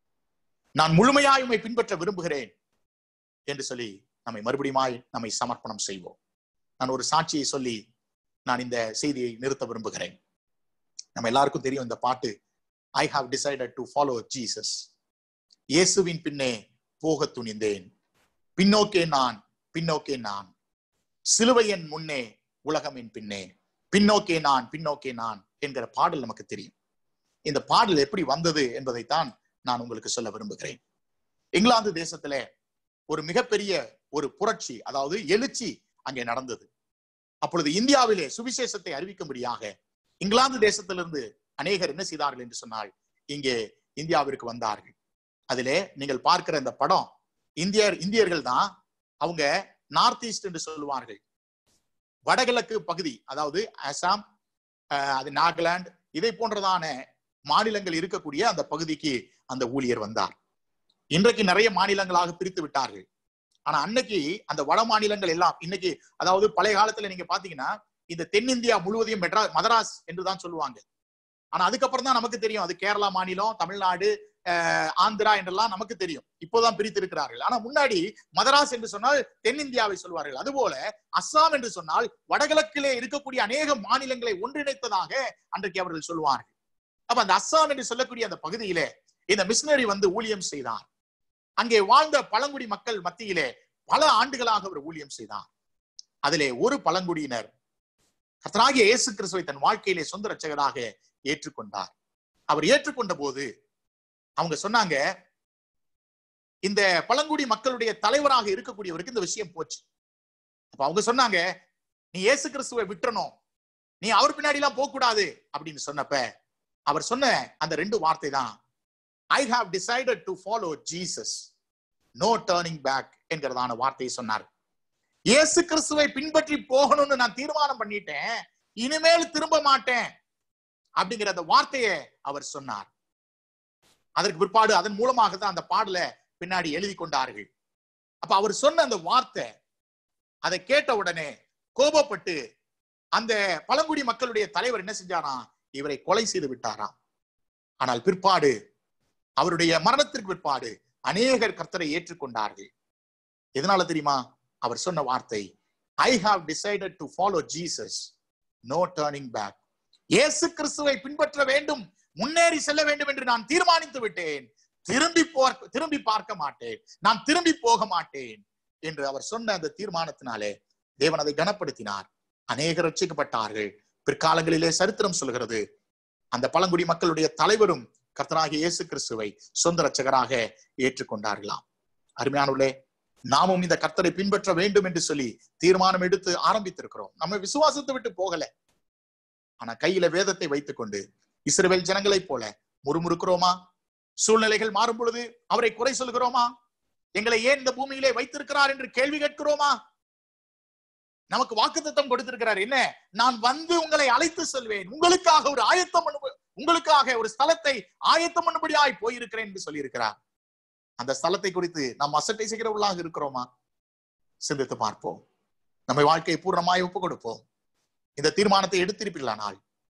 நான் முழுமையாய் உம்மை பின்பற்ற விரும்புகிறேன் என்று சொல்லி நம்மை மறுபடியுமாய் நம்மை சமர்ப்பணம் செய்வோம் நான் ஒரு சாட்சியை சொல்லி நான் இந்த செய்தியை நிறுத்த விரும்புகிறேன் நம்ம எல்லாருக்கும் தெரியும் இந்த பாட்டு I have decided to follow Jesus இயேசுவின் பின்னே போக துணிந்தேன் பின்னோக்கே நான் பின்னோக்கே நான் சிலுவையின் முன்னே உலகமின் பின்னே பின்னோக்கே நான் பின்னோக்கே நான் என்கிற பாடல் நமக்கு தெரியும் இந்த பாடல் எப்படி வந்தது என்பதைத்தான் நான் உங்களுக்கு சொல்ல விரும்புகிறேன் இங்கிலாந்து தேசத்துல ஒரு மிகப்பெரிய ஒரு புரட்சி அதாவது எழுச்சி அங்கே நடந்தது அப்பொழுது இந்தியாவிலே சுவிசேஷத்தை அறிவிக்கும்படியாக இங்கிலாந்து தேசத்திலிருந்து அநேகர் என்ன செய்தார்கள் என்று சொன்னால் இங்கே இந்தியாவிற்கு வந்தார்கள் அதிலே நீங்கள் பார்க்கிற இந்த படம் இந்தியர் இந்தியர்கள் தான் அவங்க நார்த் ஈஸ்ட் என்று சொல்லுவார்கள் வடகிழக்கு பகுதி அதாவது அசாம் அஹ், அது நாகாலாந்து இதை போன்றதான மாநிலங்கள் இருக்கக்கூடிய அந்த பகுதிக்கு அந்த ஊழியர் வந்தார் இன்றைக்கு நிறைய மாநிலங்களாக பிரித்து விட்டார்கள் ஆனா அன்னைக்கு அந்த வட மாநிலங்கள் எல்லாம் இன்னைக்கு அதாவது பழைய காலத்துல நீங்க பாத்தீங்கன்னா இந்த தென்னிந்தியா முழுவதையும் மெட்ரா மதராஸ் என்றுதான் சொல்லுவாங்க ஆனா அதுக்கப்புறம் தான் நமக்கு தெரியும் அது கேரளா மாநிலம் தமிழ்நாடு அஹ், ஆந்திரா என்றெல்லாம் நமக்கு தெரியும் இப்போதான் பிரித்து இருக்கிறார்கள் ஆனா முன்னாடி மதராஸ் என்று சொன்னால் தென்னிந்தியாவை சொல்வார்கள் அதுபோல அஸ்ஸாம் என்று சொன்னால் வடகிழக்கிலே இருக்கக்கூடிய அநேக மாநிலங்களை ஒன்றிணைத்ததாக அன்றைக்கு அவர்கள் சொல்லுவார்கள் அப்ப அந்த அஸ்ஸாம் என்று சொல்லக்கூடிய அந்த பகுதியிலே இந்த மிஷினரி வந்து ஊழியம் செய்தார் அங்கே வாழ்ந்த பழங்குடி மக்கள் மத்தியிலே பல ஆண்டுகளாக அவர் ஊழியம் செய்தார் அதிலே ஒரு பழங்குடியினர் கர்த்தராகிய இயேசு கிறிஸ்துவை தன் வாழ்க்கையிலே சொந்த ரட்சகராக ஏற்றுக்கொண்டார் அவர் ஏற்றுக்கொண்ட போது அவங்க சொன்னாங்க இந்த பழங்குடி மக்களுடைய தலைவராக இருக்கக்கூடியவருக்கு இந்த விஷயம் போச்சு அப்ப அவங்க சொன்னாங்க நீ இயேசு கிறிஸ்துவை விட்டுறணும் நீ அவர் பின்னாடி எல்லாம் போக கூடாது அப்படின்னு சொன்னப்ப அவர் சொன்ன அந்த ரெண்டு வார்த்தை தான் I have decided to follow Jesus no turning back என்கிறதான வார்த்தையை சொன்னார் இயேசு கிறிஸ்துவை பின்பற்றி போகணும்னு நான் தீர்மானம் பண்ணிட்டேன் இனிமேல் திரும்ப மாட்டேன் அப்படிங்கிற அந்த வார்த்தையை அவர் சொன்னார் அதற்கு பிற்பாடு அதன் மூலமாக தான் அந்த பாடலை பின்னாடி எழுதி கொண்டார்கள் அப்ப அவர் சொன்ன அந்த வார்த்தை அதை கேட்ட உடனே கோபப்பட்டு அந்த பழங்குடி மக்களுடைய தலைவர் என்ன செஞ்சாராம் இவரை கொலை செய்து விட்டாராம் ஆனால் பிற்பாடு அவருடைய மரணத்திற்கு பிற்பாடு அநேகர் கர்த்தரை ஏற்றுக்கொண்டார்கள் எதனால தெரியுமா அவர் சொன்ன வார்த்தை I have decided to follow Jesus no turning back இயேசு கிறிஸ்துவை பின்பற்ற வேண்டும் முன்னேறி செல்ல வேண்டும் என்று நான் தீர்மானித்து விட்டேன் திரும்பி போர் திரும்பி பார்க்க மாட்டேன் நான் திரும்பி போக மாட்டேன் என்று அவர் சொன்ன அந்த தீர்மானத்தினாலே தேவன் அதை கனப்படுத்தினார் அநேகர் ரட்சிக்கப்பட்டார்கள் பிற்காலங்களிலே சரித்திரம் சொல்கிறது அந்த பழங்குடி மக்களுடைய தலைவரும் கர்த்தராகிய இயேசு கிறிஸ்துவை சொந்த ரட்சகராக ஏற்றுக்கொண்டார்களாம் அருமையானவர்களே நாமும் இந்த கர்த்தரை பின்பற்ற வேண்டும் என்று சொல்லி தீர்மானம் எடுத்து ஆரம்பித்திருக்கிறோம் நம்ம விசுவாசத்தை விட்டு போகல ஆனா கையில வேதத்தை வைத்துக்கொண்டு இஸ்ரவேல் ஜனங்களைப் போல முறுமுறுக்கிறோமா சூழ்நிலைகள் மாறும் பொழுது அவரை குறை சொல்கிறோமா எங்களை ஏன் இந்த பூமியிலே வைத்திருக்கிறார் என்று கேள்வி கேட்கிறோமா நமக்கு வாக்குத்தத்தம் கொடுத்திருக்கிறார் என்ன நான் வந்து உங்களை அழைத்து செல்வேன் உங்களுக்காக ஒரு ஆயத்தம் பண்ணு உங்களுக்காக ஒரு ஸ்தலத்தை ஆயத்தம் பண்ணும்படியாய் போயிருக்கிறேன் என்று சொல்லியிருக்கிறார் அந்த ஸ்தலத்தை குறித்து நாம் அசட்டை செய்கிறவர்களாக இருக்கிறோமா சிந்தித்து பார்ப்போம் நம்ம வாழ்க்கையை பூர்ணமாய் ஒப்பு கொடுப்போம் இந்த தீர்மானத்தை எடுத்திருப்பீர்களானால்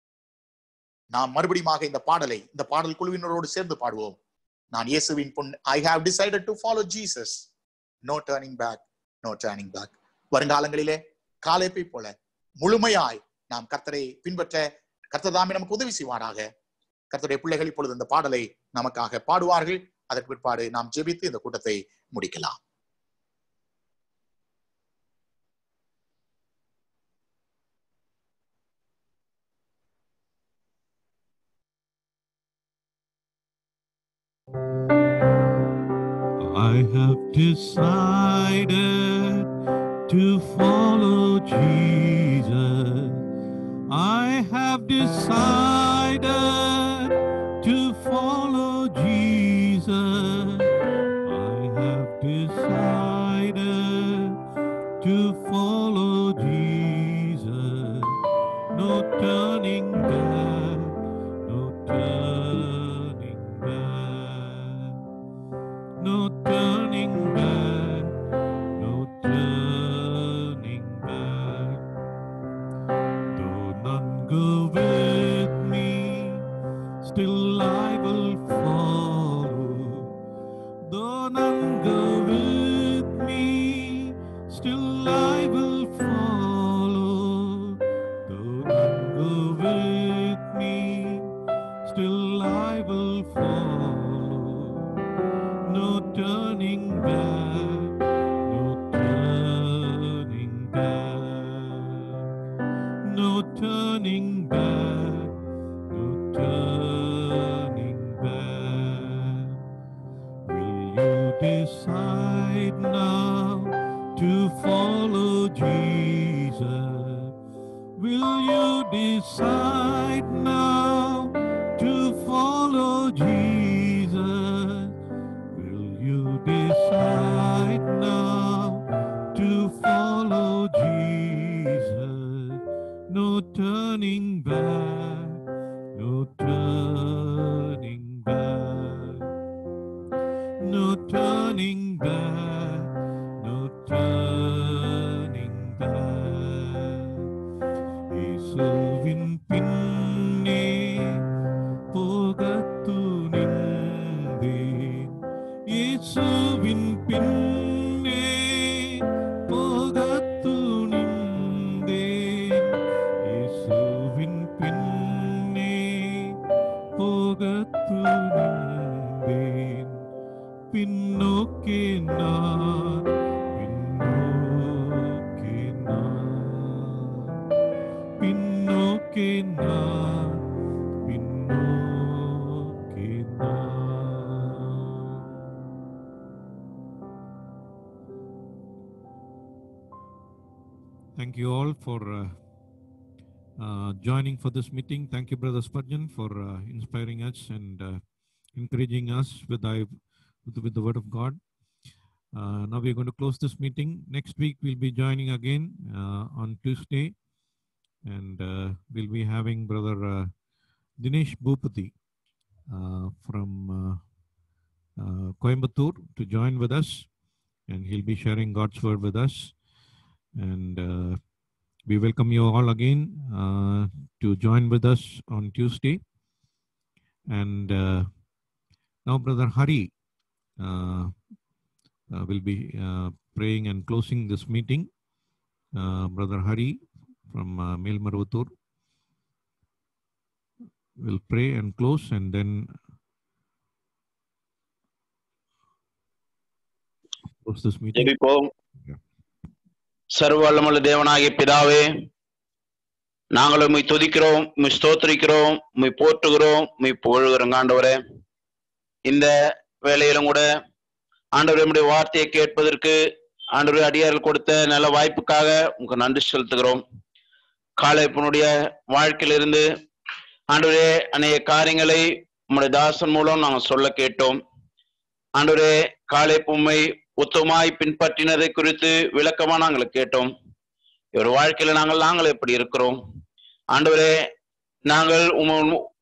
நாம் மறுபடியும் இந்த பாடலை இந்த பாடல் குழுவினரோடு சேர்ந்து பாடுவோம் நான் இயேசுவின் பொன் I have decided to follow Jesus no turning back no turning back வருங்காலங்களிலே காலைப்பை போல முழுமையாய் நாம் கர்த்தரை பின்பற்ற கர்த்தர் தாமே நமக்கு உதவி செய்வாராக கர்த்தருடைய பிள்ளைகள் இப்பொழுது இந்த பாடலை நமக்காக பாடுவார்கள் அதற்கு பிற்பாடு நாம் ஜெபித்து இந்த கூட்டத்தை முடிக்கலாம் I have decided to follow Jesus. I have decided to follow Jesus. I have decided to follow Jesus. No turning back, no turning back. No turning back, no turning back. Though none go with me, still I will follow. Though none go with me, still I will follow. Though none go with me, still I will பின்னே போகத்து நின்றேன் இயேசுவின் பின்னே போகத்து நின்றேன் இயேசுவின் பின்னே போகத்து நின்றேன் பின்னோக்கே நான் பின்னோக்கே நான் பின்னோக்கே நான் பின்னோக்கே நான் Thank you all for uh, uh, joining for this meeting. Thank you, Brother Spurgeon, for uh, inspiring us and uh, encouraging us with, I, with, with the Word of God. Uh, now we're going to close this meeting. Next week we'll be joining again uh, on Tuesday, and uh, we'll be having Brother uh, Dinesh Bhupati uh, from uh, uh, Coimbatore to join with us, and he'll be sharing God's word with us. And uh, we welcome you all again uh, to join with us on Tuesday. And uh, now, Brother Hari uh, uh, will be uh, praying and closing this meeting. Uh, Brother Hari from uh, Melmarutur will pray and close, and then close this meeting. ஜெபிப்போம் Yeah. சர்வவல்லமுள்ள தேவனாகிய பிதாவே நாங்கள் உம்மை துதிக்கிறோம் உம்மை ஸ்தோத்திரிக்கிறோம் உம்மை போற்றுகிறோம் உம்மை புகழுகிறோம் ஆண்டவரே இந்த வேலையிலும் கூட ஆண்டவரே உம்முடைய வார்த்தையை கேட்பதற்கு ஆண்டவரே அடியார்கள் கொடுத்த நல்ல வாய்ப்புக்காக உங்களுக்கு நன்றி செலுத்துகிறோம் காலைப்பனுடைய வாழ்க்கையிலிருந்து ஆண்டவரே அநேக காரியங்களை உம்முடைய தாசன் மூலம் நாங்கள் சொல்ல கேட்டோம் ஆண்டவரே காலை உம்மை உத்தமாய் பின்பற்றினதை குறித்து விளக்கமா நாங்கள் கேட்டோம் இவர் வாழ்க்கையில நாங்கள் நாங்கள் எப்படி இருக்கிறோம் ஆண்டவரே நாங்கள் உம்மை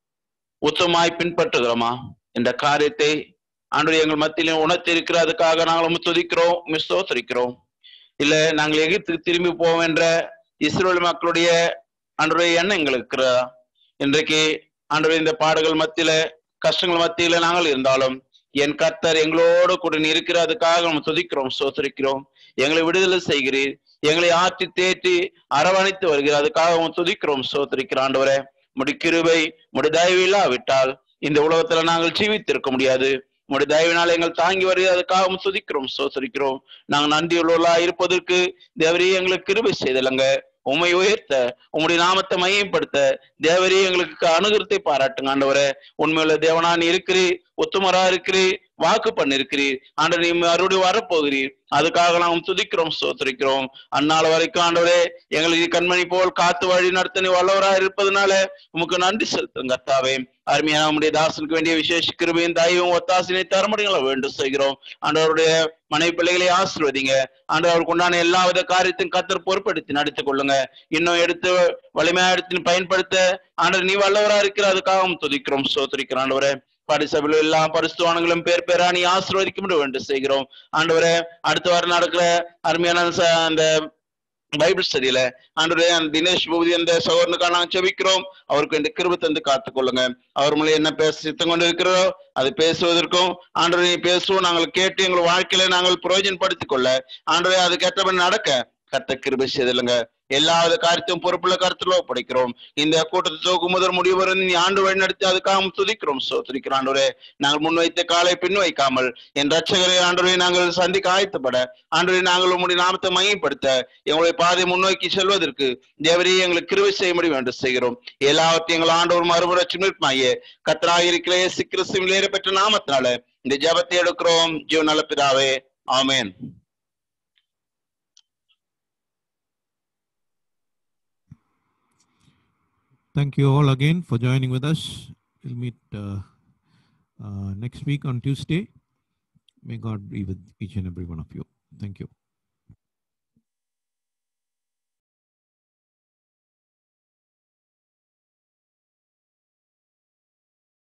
உத்தமாய் பின்பற்றுகிறோமா என்ற காரியத்தை ஆண்டவர் எங்கள் மத்தியிலே உணர்த்திருக்கிற அதுக்காக நாங்கள் உம்மை துதிக்கிறோம் உம்மை ஸ்தோத்திரிக்கிறோம் இல்ல நாங்கள் எகிப்துக்கு திரும்பி போவோம் என்ற இஸ்ரேல் மக்களுடைய ஆண்டவருடைய எண்ணம் எங்களுக்கு இருக்கிறதா இன்றைக்கு ஆண்டவர் இந்த பாடுகள் மத்தியில கஷ்டங்கள் மத்தியில நாங்கள் இருந்தாலும் என் கர்த்தர் எங்களோடு கூட நீ இருக்கிற அதுக்காக நம்ம துதிக்கிறோம் சோதரிக்கிறோம் எங்களை விடுதலை செய்கிறீர் எங்களை ஆற்றி தேற்றி அரவணைத்து வருகிறார் அதுக்காக உம் துதிக்கிறோம் சோதரிக்கிற ஆண்டவரே முடி கிருபை முடி தயவு இல்லாவிட்டால் இந்த உலகத்துல நாங்கள் ஜீவித்திருக்க முடியாது உங்களுடைய தயவினால் எங்கள் தாங்கி வருகிறது அதுக்காக உம்மை துதிக்கிறோம் சோதரிக்கிறோம் நாங்கள் நன்றியுள்ளவர்களா இருப்பதற்கு தேவரே எங்களுக்கு கிருபை செய்தலங்க உம்மை உயர்த்த உம்முடைய நாமத்தை மையப்படுத்த தேவரே எங்களுக்கு அனுகிரத்தை பாராட்டுங்க ஆண்டவரே உண்மையுள்ள தேவனா நீ இருக்கிறீர் உத்தமரா இருக்கிறீர் வாக்கு பண்ணிருக்கிறீர் ஆண்டவர் நீ மறுபடியும் வரப்போகிறீர் அதுக்காக நாம் துதிக்கிறோம் சோத்திரிக்கிறோம் அந்நாள் வரைக்கும் ஆண்டவரே எங்களுக்கு கண்மணி போல் காத்து வழி நடத்த நீ வல்லவரா இருப்பதனால உமக்கு நன்றி செலுத்துங்க கர்த்தாவே அருமையான நம்முடைய தாசனுக்கு வேண்டிய விசேஷ கிருபையும் தயவும் ஒத்தாசினை தரமுடிகளை வேண்டும் செய்கிறோம் ஆண்டவருடைய மனைவி பிள்ளைகளை ஆசீர்வதிங்க ஆண்டவர் அவருக்கு உண்டான எல்லா வித காரியத்தையும் கத்தர் பொறுப்படுத்தி நடத்திக் கொள்ளுங்க இன்னும் எடுத்து வலிமையா எடுத்து பயன்படுத்த ஆண்டவர் நீ வல்லவரா இருக்கிற அதுக்காக துதிக்கிறோம் சோத்திரிக்கிறோம் ஆண்டவரே படிசபையில் எல்லா பரிசுத்தவான்களும் பேர் பேரா நீ ஆசீர்வதிக்க வேண்டும் செய்கிறோம் ஆண்டவரே அடுத்த வாரம் நடக்கிற அருமையான ச- அந்த பைபிள் ஸ்டடியில ஆண்டவரே அந்த தினேஷ் பூபதி அந்த சகோதரனுக்காக நாங்கள் செபிக்கிறோம் அவருக்கு இந்த கிருபை தந்து காத்துக் கொள்ளுங்க அவர் மூலம் என்ன பேச சித்தம் கொண்டு இருக்கிறதோ அது பேசுவதற்கும் ஆண்டவரை பேசுவோம் நாங்கள் கேட்டு எங்கள் வாழ்க்கையில நாங்கள் பிரயோஜனப்படுத்திக் கொள்ள ஆண்டவரே அதுக்கேற்றபடி நடக்க கத்த கிருபை செய்தில்லைங்க எல்லா வித காரியத்தையும் பொறுப்புள்ள கருத்துல ஒப்படைக்கிறோம் இந்த கூட்டத்தை தோக்கு முதல் முடிவு வரை நீ ஆண்டு வழி நடத்தி அதுக்காக துதிக்கிறோம் சோத்திரிக்கிறோம் ஆண்டவரே நாங்கள் முன்வைத்த காலை பின் வைக்காமல் என் ரட்சகரை ஆண்டவரை நாங்கள் சந்திக்க ஆயத்தப்பட ஆண்டவரை நாங்கள் உம்முடைய நாமத்தை மையப்படுத்த எங்களுடைய பாதை முன்னோக்கி செல்வதற்கு தேவரே எங்களுக்கு கிருவை செய்யும்படி வேண்டும் செய்கிறோம் எல்லாவற்றையும் எங்கள் ஆண்டவர் மறுபுறச்சுமாயே கத்தராக இருக்கிற இயேசு கிறிஸ்துவின் ஏற பெற்ற நாமத்தினால இந்த ஜெபத்தை எடுக்கிறோம் ஜீவ நல்ல பிதாவே ஆமென் Thank you all again for joining with us. We'll meet uh, uh, next week on Tuesday. May God be with each and every one of you. Thank you.